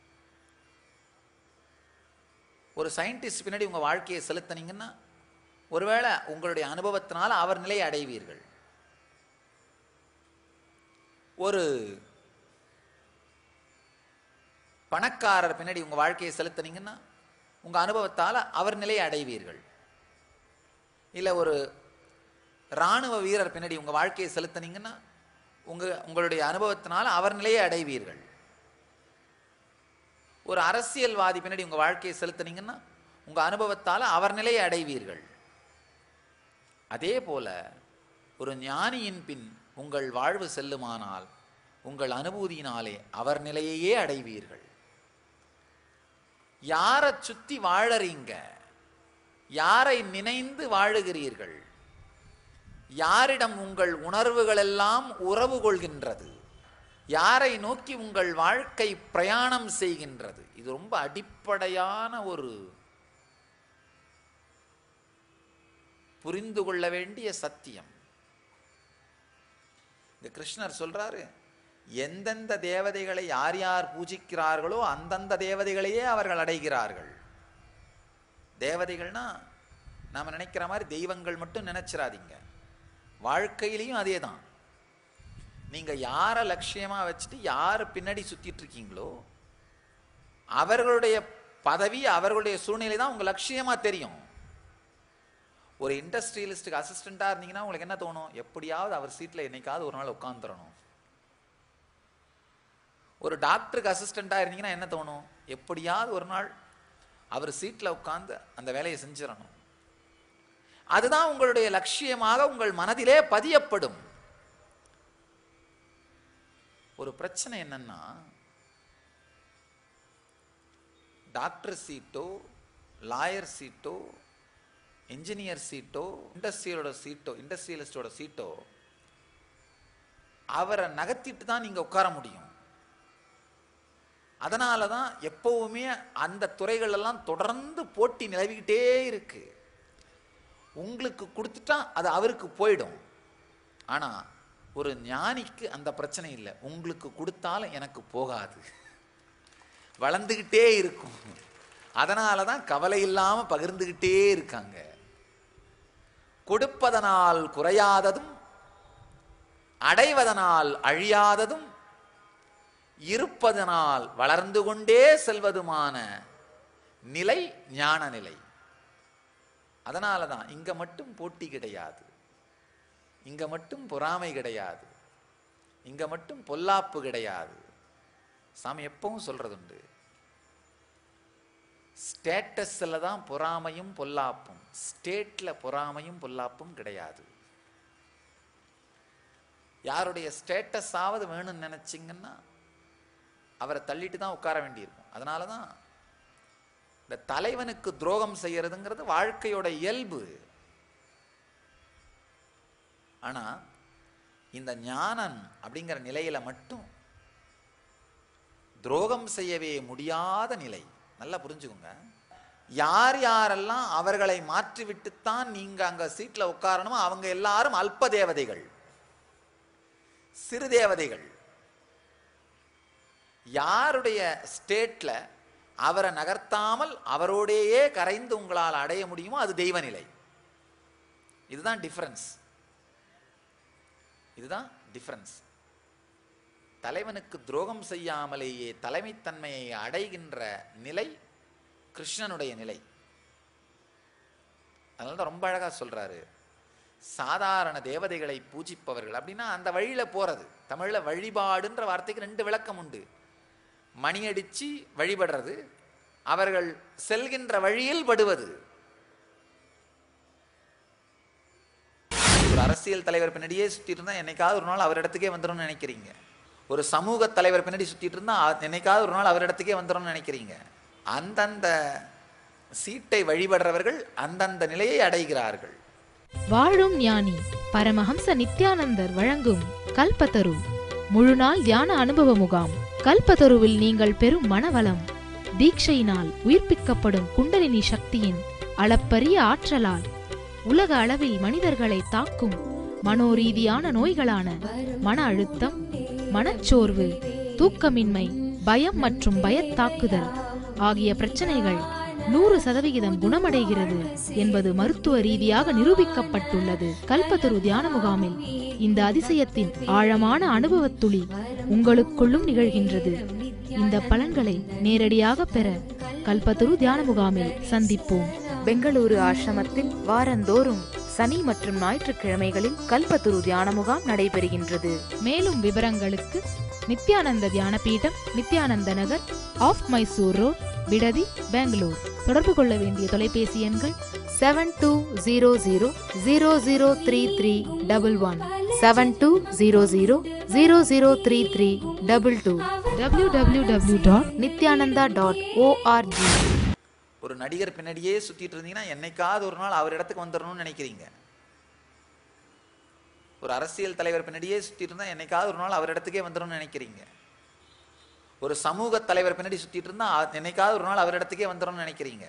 ஒரு சயின்டிஸ்ட் பின்னாடி உங்க வாழ்க்கையை செலுத்தினீங்கன்னா ஒருவேளை உங்களுடைய அனுபவத்தினால அவர் நிலையை அடைவீர்கள் ஒரு பணக்காரர் பின்னாடி உங்க வாழ்க்கையை செலுத்தினீங்கன்னா உங்க அனுபவத்தால அவர் நிலையை அடைவீர்கள் இல்ல ஒரு ராணுவ வீரர் பின்னாடி உங்க வாழ்க்கையை செலுத்தினீங்கன்னா உங்க உங்களுடைய அனுபவத்தினால அவர் நிலையை அடைவீர்கள் ஒரு அரசியல்வாதி பின்னாடி உங்க வாழ்க்கையை செலுத்தினீங்கன்னா உங்க அனுபவத்தால அவர் நிலையை அடைவீர்கள் அதே போல ஒரு ஞானியின் பின் உங்கள் வாழ்வு செல்லுமானால் உங்கள் அனுபூதியினாலே அவர் நிலையையே அடைவீர்கள் யாரை சுத்தி வாழறீங்க யாரை நினைந்து வாழுகிறீர்கள் யாரிடம் உங்கள் உணர்வுகள் எல்லாம் உறவு கொள்கின்றது யாரை நோக்கி உங்கள் வாழ்க்கை பிரயாணம் செய்கின்றது இது ரொம்ப அடிப்படையான ஒரு புரிந்து கொள்ள வேண்டிய சத்தியம் இந்த கிருஷ்ணர் சொல்றாரு எந்தெந்த தேவதைகளை யார் யார் பூஜிக்கிறார்களோ அந்தந்த தேவதைகளையே அவர்கள் அடைகிறார்கள் தேவதைகள்னா நாம நினைக்கிற மாதிரி தெய்வங்கள் மட்டும் நினைச்சிடாதீங்க வாழ்க்கையிலையும் அதே தான் நீங்க யாரை லட்சியமா வச்சுட்டு யார் பின்னாடி சுத்திட்டு இருக்கீங்களோ அவர்களுடைய பதவி அவர்களுடைய சூழ்நிலை தான் உங்க லட்சியமா தெரியும் ஒரு இண்டஸ்ட்ரியலிஸ்ட்டுக்கு அசிஸ்டண்ட்டாக இருந்தீங்கன்னா உங்களுக்கு என்ன தோணும் எப்படியாவது அவர் சீட்டில் என்னைக்காவது ஒரு நாள் உட்காந்துடணும் ஒரு டாக்டருக்கு அசிஸ்டண்ட்டாக இருந்தீங்கன்னா என்ன தோணும் எப்படியாவது ஒரு நாள் அவர் சீட்டில் உட்காந்து அந்த வேலையை செஞ்சிடணும் அதுதான் உங்களுடைய லட்சியமாக உங்கள் மனதிலே பதியப்படும் ஒரு பிரச்சனை என்னன்னா டாக்டர் சீட்டோ லாயர் சீட்டோ இன்ஜினியர் சீட்டோ இண்டஸ்ட்ரியலோட சீட்டோ இண்டஸ்ட்ரியலிஸ்டோட சீட்டோ அவரை நகர்த்திட்டு தான் நீங்க உட்கார முடியும் அதனால தான் எப்பவுமே அந்த துறைகள் எல்லாம் தொடர்ந்து போட்டி நிலவிக்கிட்டே இருக்கு உங்களுக்கு கொடுத்துட்டா அது அவருக்கு போயிடும் ஆனா ஒரு ஞானிக்கு அந்த பிரச்சனை இல்லை உங்களுக்கு கொடுத்தாலும் எனக்கு போகாது வளர்ந்துக்கிட்டே இருக்கும் அதனால தான் கவலை இல்லாம பகிர்ந்துக்கிட்டே இருக்காங்க கொடுப்பதனால் குறையாததும் அடைவதனால் அழியாததும் இருப்பதனால் வளர்ந்து கொண்டே செல்வதுமான நிலை ஞான நிலை அதனால தான் இங்க மட்டும் போட்டி கிடையாது இங்க மட்டும் பொறாமை கிடையாது இங்க மட்டும் பொல்லாப்பு கிடையாது சாமி எப்பவும் சொல்றதுண்டு ஸ்டேட்டஸ்ல தான் பொறாமையும் பொல்லாப்பும் ஸ்டேட்ல பொறாமையும் பொல்லாப்பும் கிடையாது யாருடைய ஸ்டேட்டஸ் ஆவது வேணும்னு நினைச்சிங்கன்னா அவரை தள்ளிட்டு தான் உட்கார வேண்டியிருக்கும் அதனால தான் இந்த தலைவனுக்கு துரோகம் செய்யறதுங்கிறது வாழ்க்கையோட இயல்பு ஆனா இந்த ஞானன் அப்படிங்கிற நிலையில மட்டும் துரோகம் செய்யவே முடியாத நிலை நல்லா புரிஞ்சுக்கோங்க யார் யாரெல்லாம் அவர்களை மாற்றிவிட்டுத்தான் நீங்க அங்க சீட்ல உட்காரணுமோ அவங்க எல்லாரும் அல்ப தேவதைகள் சிறு தேவதைகள் யாருடைய ஸ்டேட்ல அவரை நகர்த்தாமல் அவரோடையே கரைந்து உங்களால் அடைய முடியுமோ அது தெய்வ நிலை இதுதான் டிஃபரன்ஸ் இதுதான் டிஃபரன்ஸ் தலைவனுக்கு துரோகம் செய்யாமலேயே தலைமைத்தன்மையை அடைகின்ற நிலை கிருஷ்ணனுடைய நிலை அதனால தான் ரொம்ப அழகா சொல்றாரு சாதாரண தேவதைகளை பூஜிப்பவர்கள் அப்படின்னா அந்த வழியில போறது தமிழ்ல வழிபாடுன்ற வார்த்தைக்கு ரெண்டு விளக்கம் உண்டு மணி அடிச்சு வழிபடுறது அவர்கள் செல்கின்ற வழியில் படுவது ஒரு அரசியல் தலைவர் பின்னாடியே சுத்திட்டு இருந்தா என்னைக்காவது ஒரு நாள் அவர் இடத்துக்கே வந்துரும்னு நினைக்கிறீங்க ஒரு சமூக தலைவர் பின்னாடி சுத்திட்டு இருந்தா அ- என்னைக்காவது ஒரு நாள் அவர் இடத்துக்கே வந்துரும்னு நினைக்கிறீங்க அந்தந்த சீட்டை வழிபடுறவர்கள் அந்தந்த நிலையை அடைகிறார்கள் வாழும் ஞானி பரமஹம்ச நித்யானந்தர் வழங்கும் கல்பத்தரு முழுநாள் தியான அனுபவ முகாம் கல்பத்தருவில் நீங்கள் பெறும் மனவளம் தீட்சையினால் உயிர்ப்பிக்கப்படும் குண்டலினி சக்தியின் அளப்பரிய ஆற்றலால் உலக அளவில் மனிதர்களை தாக்கும் மனோரீதியான நோய்களான மன அழுத்தம் மனச்சோர்வு தூக்கமின்மை பயம் மற்றும் பயத்தாக்குதல் ஆகிய பிரச்சனைகள் நூறு சதவிகிதம் குணமடைகிறது என்பது மருத்துவ ரீதியாக நிரூபிக்கப்பட்டுள்ளது கல்பத்தரு தியான முகாமில் இந்த அதிசயத்தின் ஆழமான அனுபவத் துளி உங்களுக்குள்ளும் நிகழ்கின்றது இந்த பலன்களை நேரடியாக பெற கல்பத்தரு தியான முகாமில் சந்திப்போம் பெங்களூரு ஆசிரமத்தில் வாரந்தோறும் சனி மற்றும் ஞாயிற்றுக்கிழமைகளில் கல்பத்துரு தியான முகாம் நடைபெறுகின்றது மேலும் விவரங்களுக்கு நித்யானந்த தியான பீடம் நித்யானந்த நகர் ஆஃப் மைசூர் ரோட் பிடதி பெங்களூர் தொடர்பு கொள்ள வேண்டிய தொலைபேசி எண்கள் seven two zero zero zero zero three three double one seven two zero zero zero zero three three double two W W W dot Nithyananda dot ORG ஒரு நடிகர் பின்னாடியே சுத்திட்டு இருந்தீங்கன்னா என்னைக்காவது ஒரு நாள் அவர் இடத்துக்கு வந்துடணும்னு நினைக்கிறீங்க ஒரு அரசியல் தலைவர் பின்னாடியே சுத்திட்டு இருந்தா என்னைக்காவது ஒரு நாள் அவர் இடத்துக்கே வந்துடணும்னு நினைக்கிறீங்க ஒரு சமூக தலைவர் பின்னாடி சுத்திட்டு இருந்தா அ- என்னைக்காவது ஒரு நாள் அவர் இடத்துக்கே வந்துடணும்னு நினைக்கிறீங்க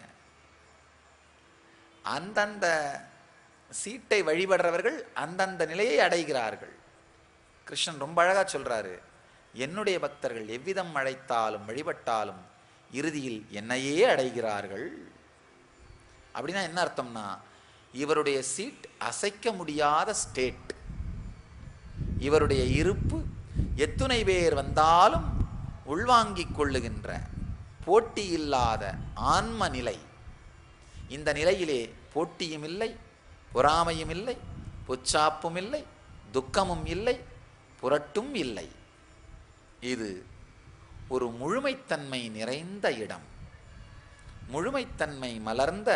அந்தந்த சீட்டை வழிபடுறவர்கள் அந்தந்த நிலையை அடைகிறார்கள் கிருஷ்ணன் ரொம்ப அழகா சொல்றாரு என்னுடைய பக்தர்கள் எவ்விதம் அழைத்தாலும் வழிபட்டாலும் இறுதியில் என்னையே அடைகிறார்கள் அப்படின்னா என்ன அர்த்தம்னா இவருடைய சீட் அசைக்க முடியாத ஸ்டேட் இவருடைய இருப்பு எத்துணை பேர் வந்தாலும் உள்வாங்கிக் கொள்ளுகின்ற போட்டி இல்லாத ஆன்ம நிலை இந்த நிலையிலே போட்டியும் இல்லை பொறாமையும் இல்லை பொச்சாப்பும் இல்லை துக்கமும் இல்லை புரட்டும் இல்லை இது ஒரு முழுமைத்தன்மை நிறைந்த இடம் முழுமைத்தன்மை மலர்ந்த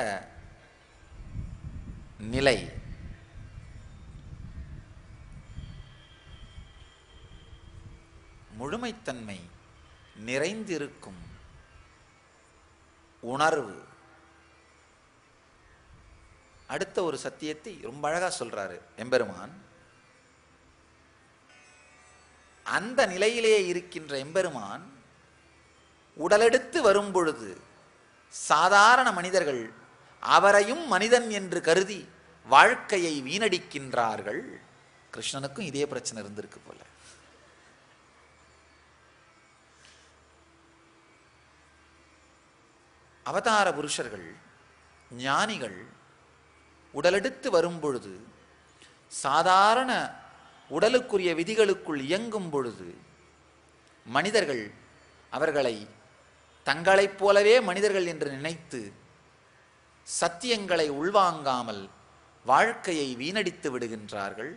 நிலை முழுமைத்தன்மை நிறைந்திருக்கும் உணர்வு அடுத்த ஒரு சத்தியத்தை ரொம்ப அழகா சொல்றாரு எம்பெருமான் அந்த நிலையிலே இருக்கின்ற எம்பெருமான் உடலெடுத்து வரும் பொழுது சாதாரண மனிதர்கள் அவரையும் மனிதன் என்று கருதி வாழ்க்கையை வீணடிக்கின்றார்கள் கிருஷ்ணனுக்கும் இதே பிரச்சனை இருந்திருக்கு போல அவதார புருஷர்கள் ஞானிகள் உடலெடுத்து வரும் பொழுது சாதாரண உடலுக்குரிய விதிகளுக்குள் இயங்கும் பொழுது மனிதர்கள் அவர்களை தங்களைப் போலவே மனிதர்கள் என்று நினைத்து சத்தியங்களை உள்வாங்காமல் வாழ்க்கையை வீணடித்து விடுகின்றார்கள்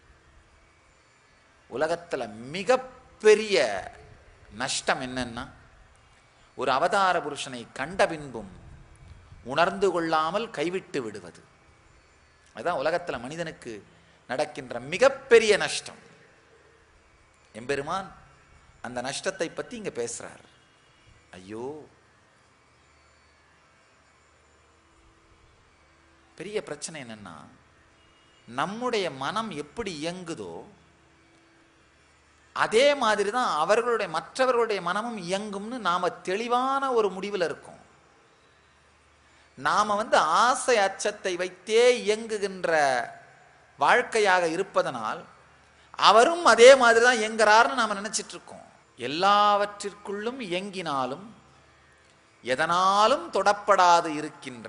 உலகத்துல மிகப்பெரிய நஷ்டம் என்னன்னா ஒரு அவதார புருஷனை கண்ட பின்பும் உணர்ந்து கொள்ளாமல் கைவிட்டு விடுவது அதுதான் உலகத்துல மனிதனுக்கு நடக்கின்ற மிகப்பெரிய நஷ்டம் எம்பெருமான் அந்த நஷ்டத்தை பத்தி இங்க பேசுறார் ஐயோ பெரிய பிரச்சனை என்னன்னா நம்முடைய மனம் எப்படி இயங்குதோ அதே மாதிரி தான் அவர்களுடைய மற்றவர்களுடைய மனமும் இயங்கும்னு நாம தெளிவான ஒரு முடிவில் இருக்கோம் நாம வந்து ஆசை அச்சத்தை வைத்தே இயங்குகின்ற வாழ்க்கையாக இருப்பதனால் அவரும் அதே மாதிரி தான் இயங்குறாருன்னு நாம நினைச்சிட்டு இருக்கோம் எல்லாவற்றிற்குள்ளும் இயங்கினாலும் எதனாலும் தொடப்படாது இருக்கின்ற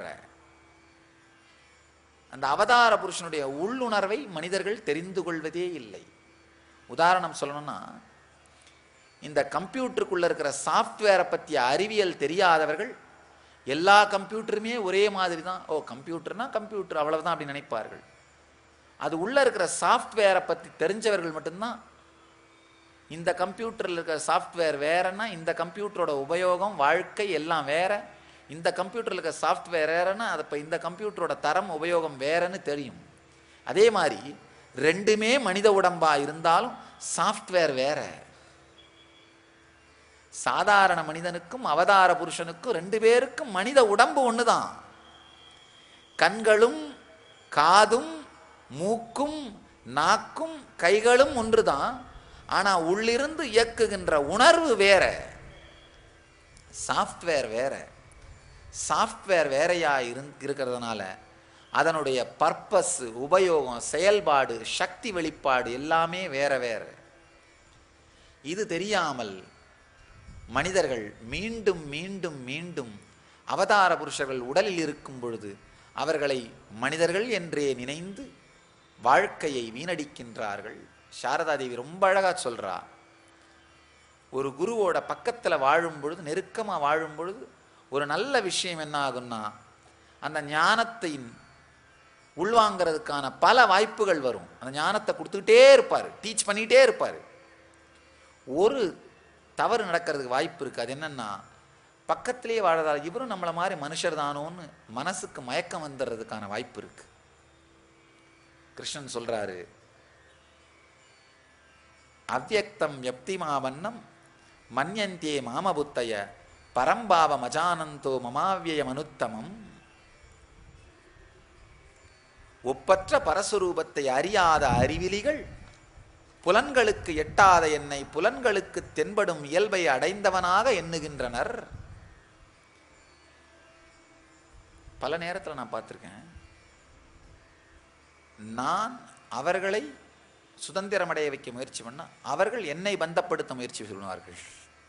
அந்த அவதார புருஷனுடைய உள்ளுணர்வை மனிதர்கள் தெரிந்து கொள்வதே இல்லை உதாரணம் சொல்லணும்னா இந்த கம்ப்யூட்டருக்குள்ள இருக்கிற சாஃப்ட்வேரை பற்றிய அறிவியல் தெரியாதவர்கள் எல்லா கம்ப்யூட்டருமே ஒரே மாதிரி தான் ஓ கம்ப்யூட்டர்னா கம்ப்யூட்டர் அவ்வளவுதான் அப்படி நினைப்பார்கள் அது உள்ள இருக்கிற சாஃப்ட்வேரை பற்றி தெரிஞ்சவர்கள் மட்டும்தான் இந்த கம்ப்யூட்டரில் இருக்கிற சாஃப்ட்வேர் வேறன்னா இந்த கம்ப்யூட்டரோட உபயோகம் வாழ்க்கை எல்லாம் வேற இந்த கம்ப்யூட்டரில் இருக்கிற சாஃப்ட்வேர் வேறன்னா அது இப்போ இந்த கம்ப்யூட்டரோட தரம் உபயோகம் வேறன்னு தெரியும் அதே மாதிரி ரெண்டுமே மனித உடம்பா இருந்தாலும் சாஃப்ட்வேர் வேற சாதாரண மனிதனுக்கும் அவதார புருஷனுக்கும் ரெண்டு பேருக்கும் மனித உடம்பு ஒண்ணுதான் கண்களும் காதும் மூக்கும் நாக்கும் கைகளும் ஒன்றுதான் ஆனா உள்ளிருந்து இயக்குகின்ற உணர்வு வேற சாஃப்ட்வேர் வேற சாஃப்ட்வேர் வேறையா இருந் இருக்கிறதுனால அதனுடைய பர்பஸ் உபயோகம் செயல்பாடு சக்தி வெளிப்பாடு எல்லாமே வேற வேற இது தெரியாமல் மனிதர்கள் மீண்டும் மீண்டும் மீண்டும் அவதார புருஷர்கள் உடலில் இருக்கும் பொழுது அவர்களை மனிதர்கள் என்றே நினைந்து வாழ்க்கையை வீணடிக்கின்றார்கள் சாரதா தேவி ரொம்ப அழகா சொல்றா ஒரு குருவோட பக்கத்துல வாழும் பொழுது நெருக்கமா வாழும் பொழுது ஒரு நல்ல விஷயம் என்ன ஆகும்னா அந்த ஞானத்தின் உள்வாங்கிறதுக்கான பல வாய்ப்புகள் வரும் அந்த ஞானத்தை கொடுத்துக்கிட்டே இருப்பார் டீச் பண்ணிக்கிட்டே இருப்பார் ஒரு தவறு நடக்கிறதுக்கு வாய்ப்பு இருக்கு அது என்னன்னா பக்கத்திலேயே வாழதால் இவரும் நம்மளை மாதிரி மனுஷர் தானோன்னு மனசுக்கு மயக்கம் வந்துடுறதுக்கான வாய்ப்பு இருக்கு கிருஷ்ணன் சொல்றாரு அவ்யக்தம் யப்திமாவன்னம் மன்யந்தே மாமபுத்தய பரம்பாவ மஜானந்தோ மமாவியமனுத்தமம் ஒப்பற்ற பரசுரூபத்தை அறியாத அறிவிலிகள் புலன்களுக்கு எட்டாத என்னை புலன்களுக்கு தென்படும் இயல்பை அடைந்தவனாக எண்ணுகின்றனர் பல நேரத்தில் நான் பார்த்துருக்கேன் நான் அவர்களை சுதந்திரமடைய வைக்க முயற்சி பண்ணா அவர்கள் என்னை பந்தப்படுத்த முயற்சி பண்ணுவார்கள்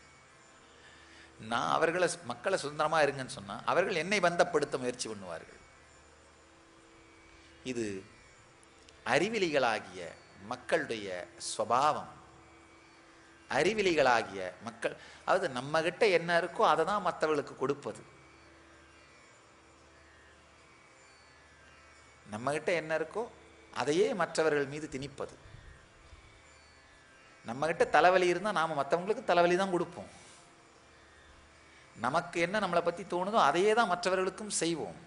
நான் அவர்களை மக்களை சுதந்திரமா இருங்கன்னு சொன்னா அவர்கள் என்னை பந்தப்படுத்த முயற்சி பண்ணுவார்கள் இது அறிவிலிகளாகிய மக்களுடைய சுவாவம் அறிவிலிகளாகிய மக்கள் அதாவது நம்ம கிட்ட என்ன இருக்கோ அதை தான் மற்றவர்களுக்கு கொடுப்பது நம்மகிட்ட என்ன இருக்கோ அதையே மற்றவர்கள் மீது திணிப்பது நம்மகிட்ட தலைவலி இருந்தால் நாம் மற்றவங்களுக்கு தலைவலி தான் கொடுப்போம் நமக்கு என்ன நம்மளை பற்றி தோணுதோ அதையே தான் மற்றவர்களுக்கும் செய்வோம்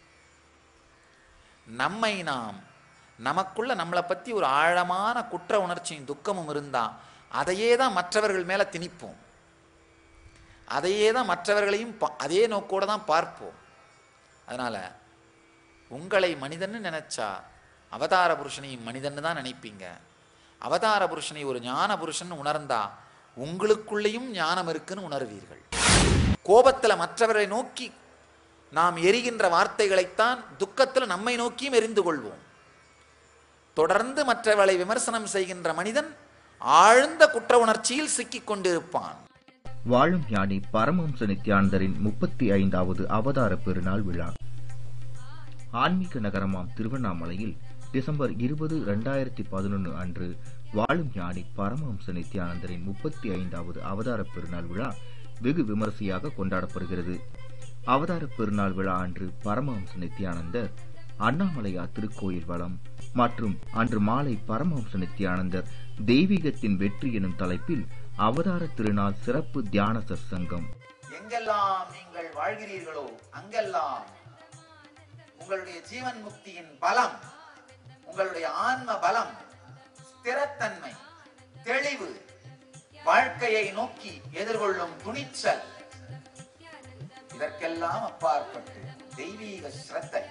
நம்மை நாம் நமக்குள்ள நம்மளை பற்றி ஒரு ஆழமான குற்ற உணர்ச்சியும் துக்கமும் இருந்தால் அதையே தான் மற்றவர்கள் மேலே திணிப்போம் அதையே தான் மற்றவர்களையும் பா- அதே நோக்கோட தான் பார்ப்போம் அதனால உங்களை மனிதன்னு நினைச்சா அவதார புருஷனையும் மனிதன்னு தான் நினைப்பீங்க அவதார புருஷனை ஒரு ஞான புருஷன் உணர்ந்தா உங்களுக்குள்ளேயும் ஞானம் இருக்குன்னு உணர்வீர்கள் கோபத்துல மற்றவரை நோக்கி நாம் எரிகின்ற வார்த்தைகளைத்தான் துக்கத்தில் நம்மை நோக்கியும் எரிந்து கொள்வோம் தொடர்ந்து மற்றவர்களை விமர்சனம் செய்கின்ற மனிதன் ஆழ்ந்த குற்ற உணர்ச்சியில் சிக்கிக் கொண்டிருப்பான் வாழும் ஞானி பரமஹம்ச நித்யானந்தரின் முப்பத்தி ஐந்தாவது அவதார பெருநாள் விழா ஆன்மீக நகரமாம் திருவண்ணாமலையில் டிசம்பர் இருபது இரண்டாயிரத்தி பதினொன்று அன்று வாழும் ஞானி பரமஹம்ச நித்யானந்தரின் முப்பத்தி ஐந்தாவது அவதார பெருநாள் விழா வெகு விமரிசையாக கொண்டாடப்படுகிறது அவதார பெருநாள் விழா அன்று பரமஹம்ச நித்யானந்தர் அண்ணாமலையா திருக்கோயில் வளம் மற்றும் அன்று மாலை பரமஹம்ச நித்யானந்தர் தெய்வீகத்தின் வெற்றி எனும் தலைப்பில் அவதார திருநாள் சிறப்பு தியான சற்சங்கம் எங்கெல்லாம் நீங்கள் வாழ்கிறீர்களோ அங்கெல்லாம் உங்களுடைய ஜீவன் முக்தியின் பலம் உங்களுடைய ஆன்ம பலம் ஸ்திரத்தன்மை தெளிவு வாழ்க்கையை நோக்கி எதிர்கொள்ளும் துணிச்சல் இதற்கெல்லாம் அப்பாற்பட்டு தெய்வீக ஸ்ரத்தை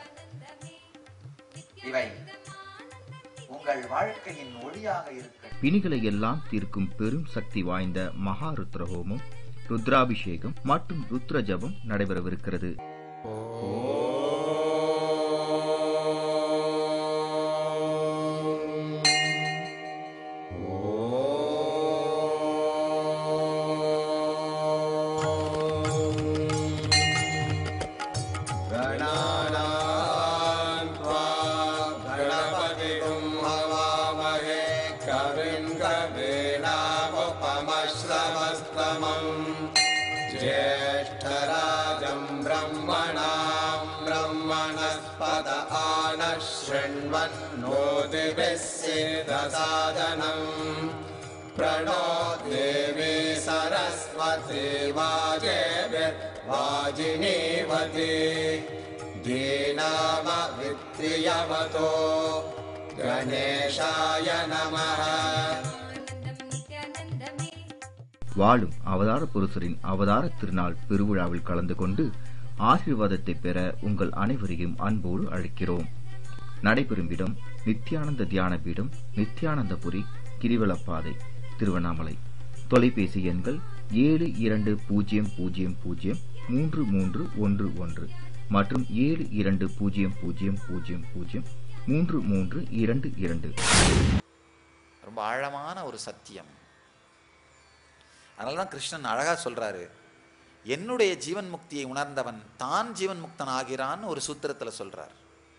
இவை உங்கள் வாழ்க்கையின் ஒளியாக இருக்க பிணிகளை எல்லாம் தீர்க்கும் பெரும் சக்தி வாய்ந்த மகா ருத்ரஹோமம் ருத்ராபிஷேகம் மற்றும் ருத்ர ஜபம் நடைபெறவிருக்கிறது गणानान् त्वा गणपतिगुं हवामहे कविं कवीनामुपमश्रवस्तमम् ज्येष्ठराजं ब्रह्मणां ब्रह्मणस्पद आनः शृण्वन्नोतिभिः सिद्धसादनम् प्रणो देवी सरस्वती वाजेभिर्वाजिनीवती दीनामवित्रियवतो गणेशाय नमः வாழும் அவதார புருஷரின் அவதார திருநாள் பெருவிழாவில் கலந்து கொண்டு ஆசீர்வாதத்தை பெற உங்கள் அனைவரையும் அன்போடு அழைக்கிறோம் நடைபெறும் இடம் நித்யானந்த தியான பீடம் நித்யானந்தபுரி கிரிவலப்பாதை திருவண்ணாமலை தொலைபேசி எண்கள் ஏழு இரண்டு பூஜ்ஜியம் பூஜ்ஜியம் பூஜ்ஜியம் மூன்று மூன்று ஒன்று ஒன்று மற்றும் ஏழு இரண்டு பூஜ்ஜியம் பூஜ்ஜியம் பூஜ்ஜியம் பூஜ்ஜியம் மூன்று மூன்று இரண்டு இரண்டு ரொம்ப ஆழமான ஒரு சத்தியம் அதனால தான் கிருஷ்ணன் அழகா சொல்றாரு என்னுடைய ஜீவன் முக்தியை உணர்ந்தவன் தான் ஜீவன் முக்தன் ஆகிறான்னு ஒரு சூத்திரத்துல சொல்றார்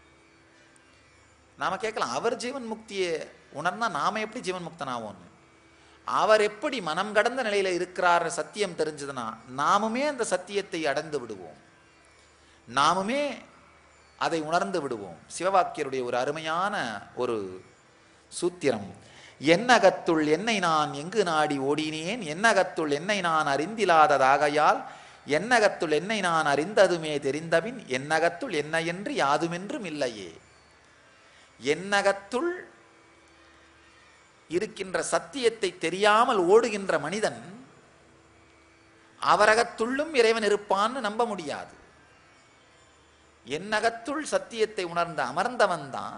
நாம கேட்கலாம் அவர் ஜீவன் முக்தியை உணர்ந்தா நாம எப்படி ஜீவன் முக்தன் ஆவோம்னு அவர் எப்படி மனம் கடந்த நிலையில இருக்கிறார் சத்தியம் தெரிஞ்சதுன்னா நாமுமே அந்த சத்தியத்தை அடைந்து விடுவோம் நாமுமே அதை உணர்ந்து விடுவோம் சிவவாக்கியருடைய ஒரு அருமையான ஒரு சூத்திரம் என்னகத்துள் என்னை நான் எங்கு நாடி ஓடினேன் என்னகத்துள் என்னை நான் அறிந்திலாததாகையால் என்னகத்துள் என்னை நான் அறிந்ததுமே தெரிந்தபின் என்னகத்துள் என்ன என்று யாதுமென்றும் இல்லையே என்னகத்துள் இருக்கின்ற சத்தியத்தை தெரியாமல் ஓடுகின்ற மனிதன் அவரகத்துள்ளும் இறைவன் இருப்பான்னு நம்ப முடியாது என்னகத்துள் சத்தியத்தை உணர்ந்த அமர்ந்தவன் தான்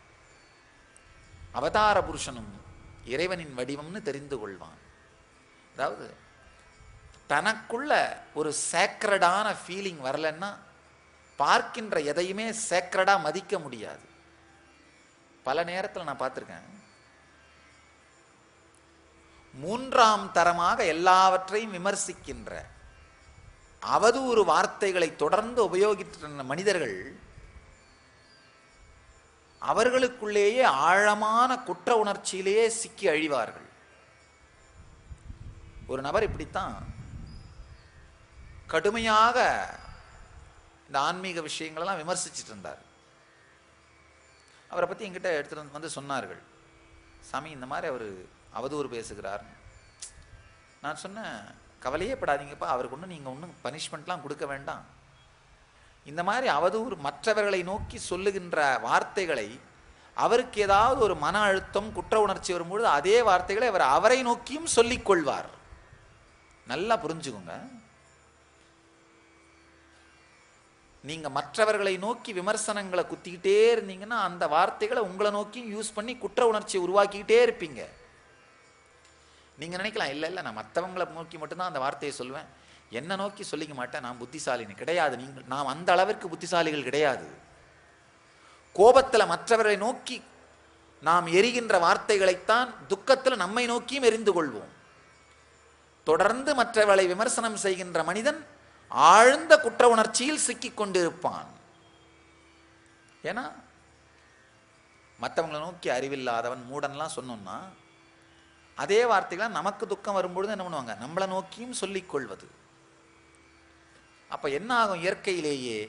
அவதார புருஷனும் இறைவனின் வடிவம்னு தெரிந்து கொள்வான் அதாவது தனக்குள்ள ஒரு சேக்ரடான ஃபீலிங் வரலன்னா பார்க்கின்ற எதையுமே சேக்ரடா மதிக்க முடியாது பல நேரத்தில் நான் பார்த்துருக்கேன் மூன்றாம் தரமாக எல்லாவற்றையும் விமர்சிக்கின்ற அவதூறு வார்த்தைகளை தொடர்ந்து உபயோகிக்கின்ற மனிதர்கள் அவர்களுக்குள்ளேயே ஆழமான குற்ற உணர்ச்சியிலேயே சிக்கி அழிவார்கள் ஒரு நபர் இப்படித்தான் கடுமையாக இந்த ஆன்மீக விஷயங்களெல்லாம் விமர்சிச்சிட்டு இருந்தார் அவரை பற்றி என்கிட்ட எடுத்துகிட்டு வந்து வந்து சொன்னார்கள் சாமி இந்த மாதிரி அவர் அவதூறு பேசுகிறார் நான் சொன்னேன் கவலையே படாதீங்கப்பா அவருக்கு ஒன்றும் நீங்கள் ஒன்றும் பனிஷ்மெண்ட்லாம் கொடுக்க வேண்டாம் இந்த மாதிரி அவதூறு மற்றவர்களை நோக்கி சொல்லுகின்ற வார்த்தைகளை அவருக்கு ஏதாவது ஒரு மன அழுத்தம் குற்ற உணர்ச்சி வரும்பொழுது அதே வார்த்தைகளை அவர் அவரை நோக்கியும் சொல்லிக் கொள்வார் நல்லா புரிஞ்சுக்கோங்க நீங்க மற்றவர்களை நோக்கி விமர்சனங்களை குத்திக்கிட்டே இருந்தீங்கன்னா அந்த வார்த்தைகளை உங்களை நோக்கியும் யூஸ் பண்ணி குற்ற உணர்ச்சியை உருவாக்கிக்கிட்டே இருப்பீங்க நீங்க நினைக்கலாம் இல்லை இல்லை நான் மற்றவங்களை நோக்கி மட்டும்தான் அந்த வார்த்தையை சொல்லுவேன் என்ன நோக்கி சொல்லிக்க மாட்டேன் நான் புத்திசாலின்னு கிடையாது நீங்கள் நாம் அந்த அளவிற்கு புத்திசாலிகள் கிடையாது கோபத்தில் மற்றவர்களை நோக்கி நாம் எரிகின்ற வார்த்தைகளைத்தான் துக்கத்தில் நம்மை நோக்கியும் எரிந்து கொள்வோம் தொடர்ந்து மற்றவர்களை விமர்சனம் செய்கின்ற மனிதன் ஆழ்ந்த குற்ற உணர்ச்சியில் சிக்கிக் கொண்டிருப்பான் ஏன்னா மற்றவங்களை நோக்கி அறிவில்லாதவன் மூடன்லாம் சொன்னோம்னா அதே வார்த்தைகளை நமக்கு துக்கம் வரும்பொழுது என்ன பண்ணுவாங்க நம்மளை நோக்கியும் சொல்லிக் கொள்வது அப்ப என்ன ஆகும் இயற்கையிலேயே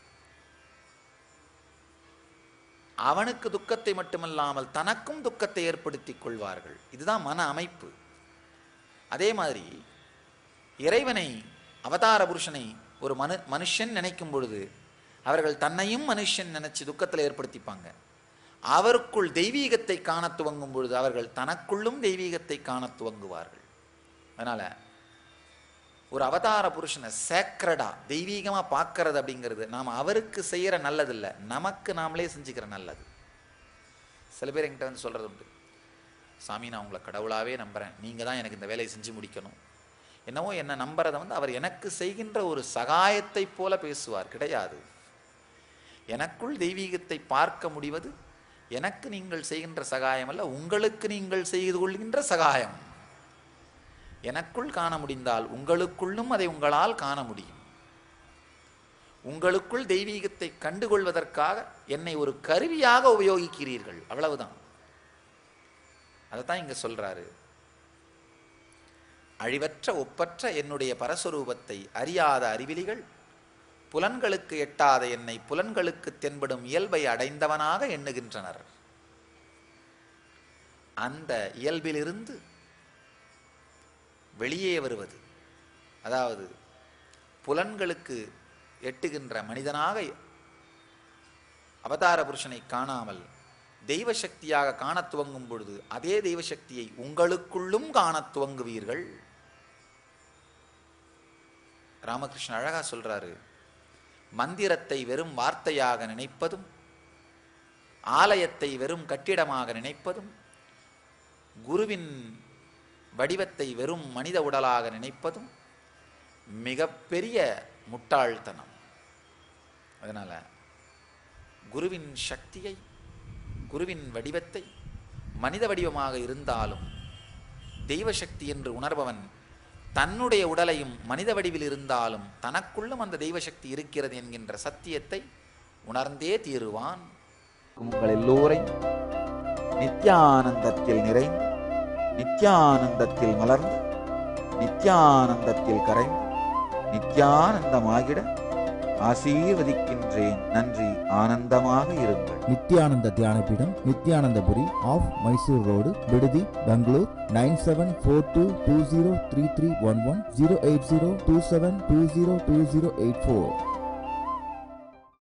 அவனுக்கு துக்கத்தை மட்டுமல்லாமல் தனக்கும் துக்கத்தை ஏற்படுத்திக் கொள்வார்கள் இதுதான் மன அமைப்பு அதே மாதிரி இறைவனை அவதார புருஷனை ஒரு மனு மனுஷன் நினைக்கும் பொழுது அவர்கள் தன்னையும் மனுஷன் நினைச்சு துக்கத்தில் ஏற்படுத்திப்பாங்க அவருக்குள் தெய்வீகத்தை காண துவங்கும் பொழுது அவர்கள் தனக்குள்ளும் தெய்வீகத்தை காண துவங்குவார்கள் அதனால ஒரு அவதார புருஷனை சேக்ரடா தெய்வீகமா பார்க்கறது அப்படிங்கிறது நாம் அவருக்கு செய்யற நல்லதில்லை நமக்கு நாமளே செஞ்சுக்கிற நல்லது சில பேர் என்கிட்ட வந்து சொல்றது உண்டு சாமி நான் உங்களை கடவுளாவே நம்புறேன் நீங்க தான் எனக்கு இந்த வேலையை செஞ்சு முடிக்கணும் என்னவோ என்ன நம்புறதை வந்து அவர் எனக்கு செய்கின்ற ஒரு சகாயத்தை போல பேசுவார் கிடையாது எனக்குள் தெய்வீகத்தை பார்க்க முடிவது எனக்கு நீங்கள் செய்கின்ற சகாயம் அல்ல உங்களுக்கு நீங்கள் செய்து கொள்கின்ற சகாயம் எனக்குள் காண முடிந்தால் உங்களுக்குள்ளும் அதை உங்களால் காண முடியும் உங்களுக்குள் தெய்வீகத்தை கண்டுகொள்வதற்காக என்னை ஒரு கருவியாக உபயோகிக்கிறீர்கள் அவ்வளவுதான் அதைத்தான் இங்க சொல்றாரு அழிவற்ற ஒப்பற்ற என்னுடைய பரஸ்வரூபத்தை அறியாத அறிவிலிகள் புலன்களுக்கு எட்டாத என்னை புலன்களுக்கு தென்படும் இயல்பை அடைந்தவனாக எண்ணுகின்றனர் அந்த இயல்பிலிருந்து வெளியே வருவது அதாவது புலன்களுக்கு எட்டுகின்ற மனிதனாக அவதார புருஷனை காணாமல் தெய்வ சக்தியாக காணத் துவங்கும் பொழுது அதே தெய்வ சக்தியை உங்களுக்குள்ளும் காணத் துவங்குவீர்கள் ராமகிருஷ்ணன் அழகா சொல்றாரு மந்திரத்தை வெறும் வார்த்தையாக நினைப்பதும் ஆலயத்தை வெறும் கட்டிடமாக நினைப்பதும் குருவின் வடிவத்தை வெறும் மனித உடலாக நினைப்பதும் மிகப்பெரிய முட்டாள்தனம் அதனால குருவின் சக்தியை குருவின் வடிவத்தை மனித வடிவமாக இருந்தாலும் தெய்வ சக்தி என்று உணர்பவன் தன்னுடைய உடலையும் மனித வடிவில் இருந்தாலும் தனக்குள்ளும் அந்த தெய்வ சக்தி இருக்கிறது என்கின்ற சத்தியத்தை உணர்ந்தே தீருவான் உங்கள் எல்லோரையும் நித்யானந்தத்தில் நிறைந்து நித்யானந்தத்தில் மலர்ந்து நித்யானந்தத்தில் கரைந்து நித்யானந்தமாகிட ஆசீர்வதிக்கின்றேன் நன்றி ஆனந்தமாக இருங்கள் Nithyananda Dhyanapeetam Nithyanandapuri off Mysore road Bidadi Bangalore nine seven four two two zero three three one one zero eight zero two seven two zero two zero eight four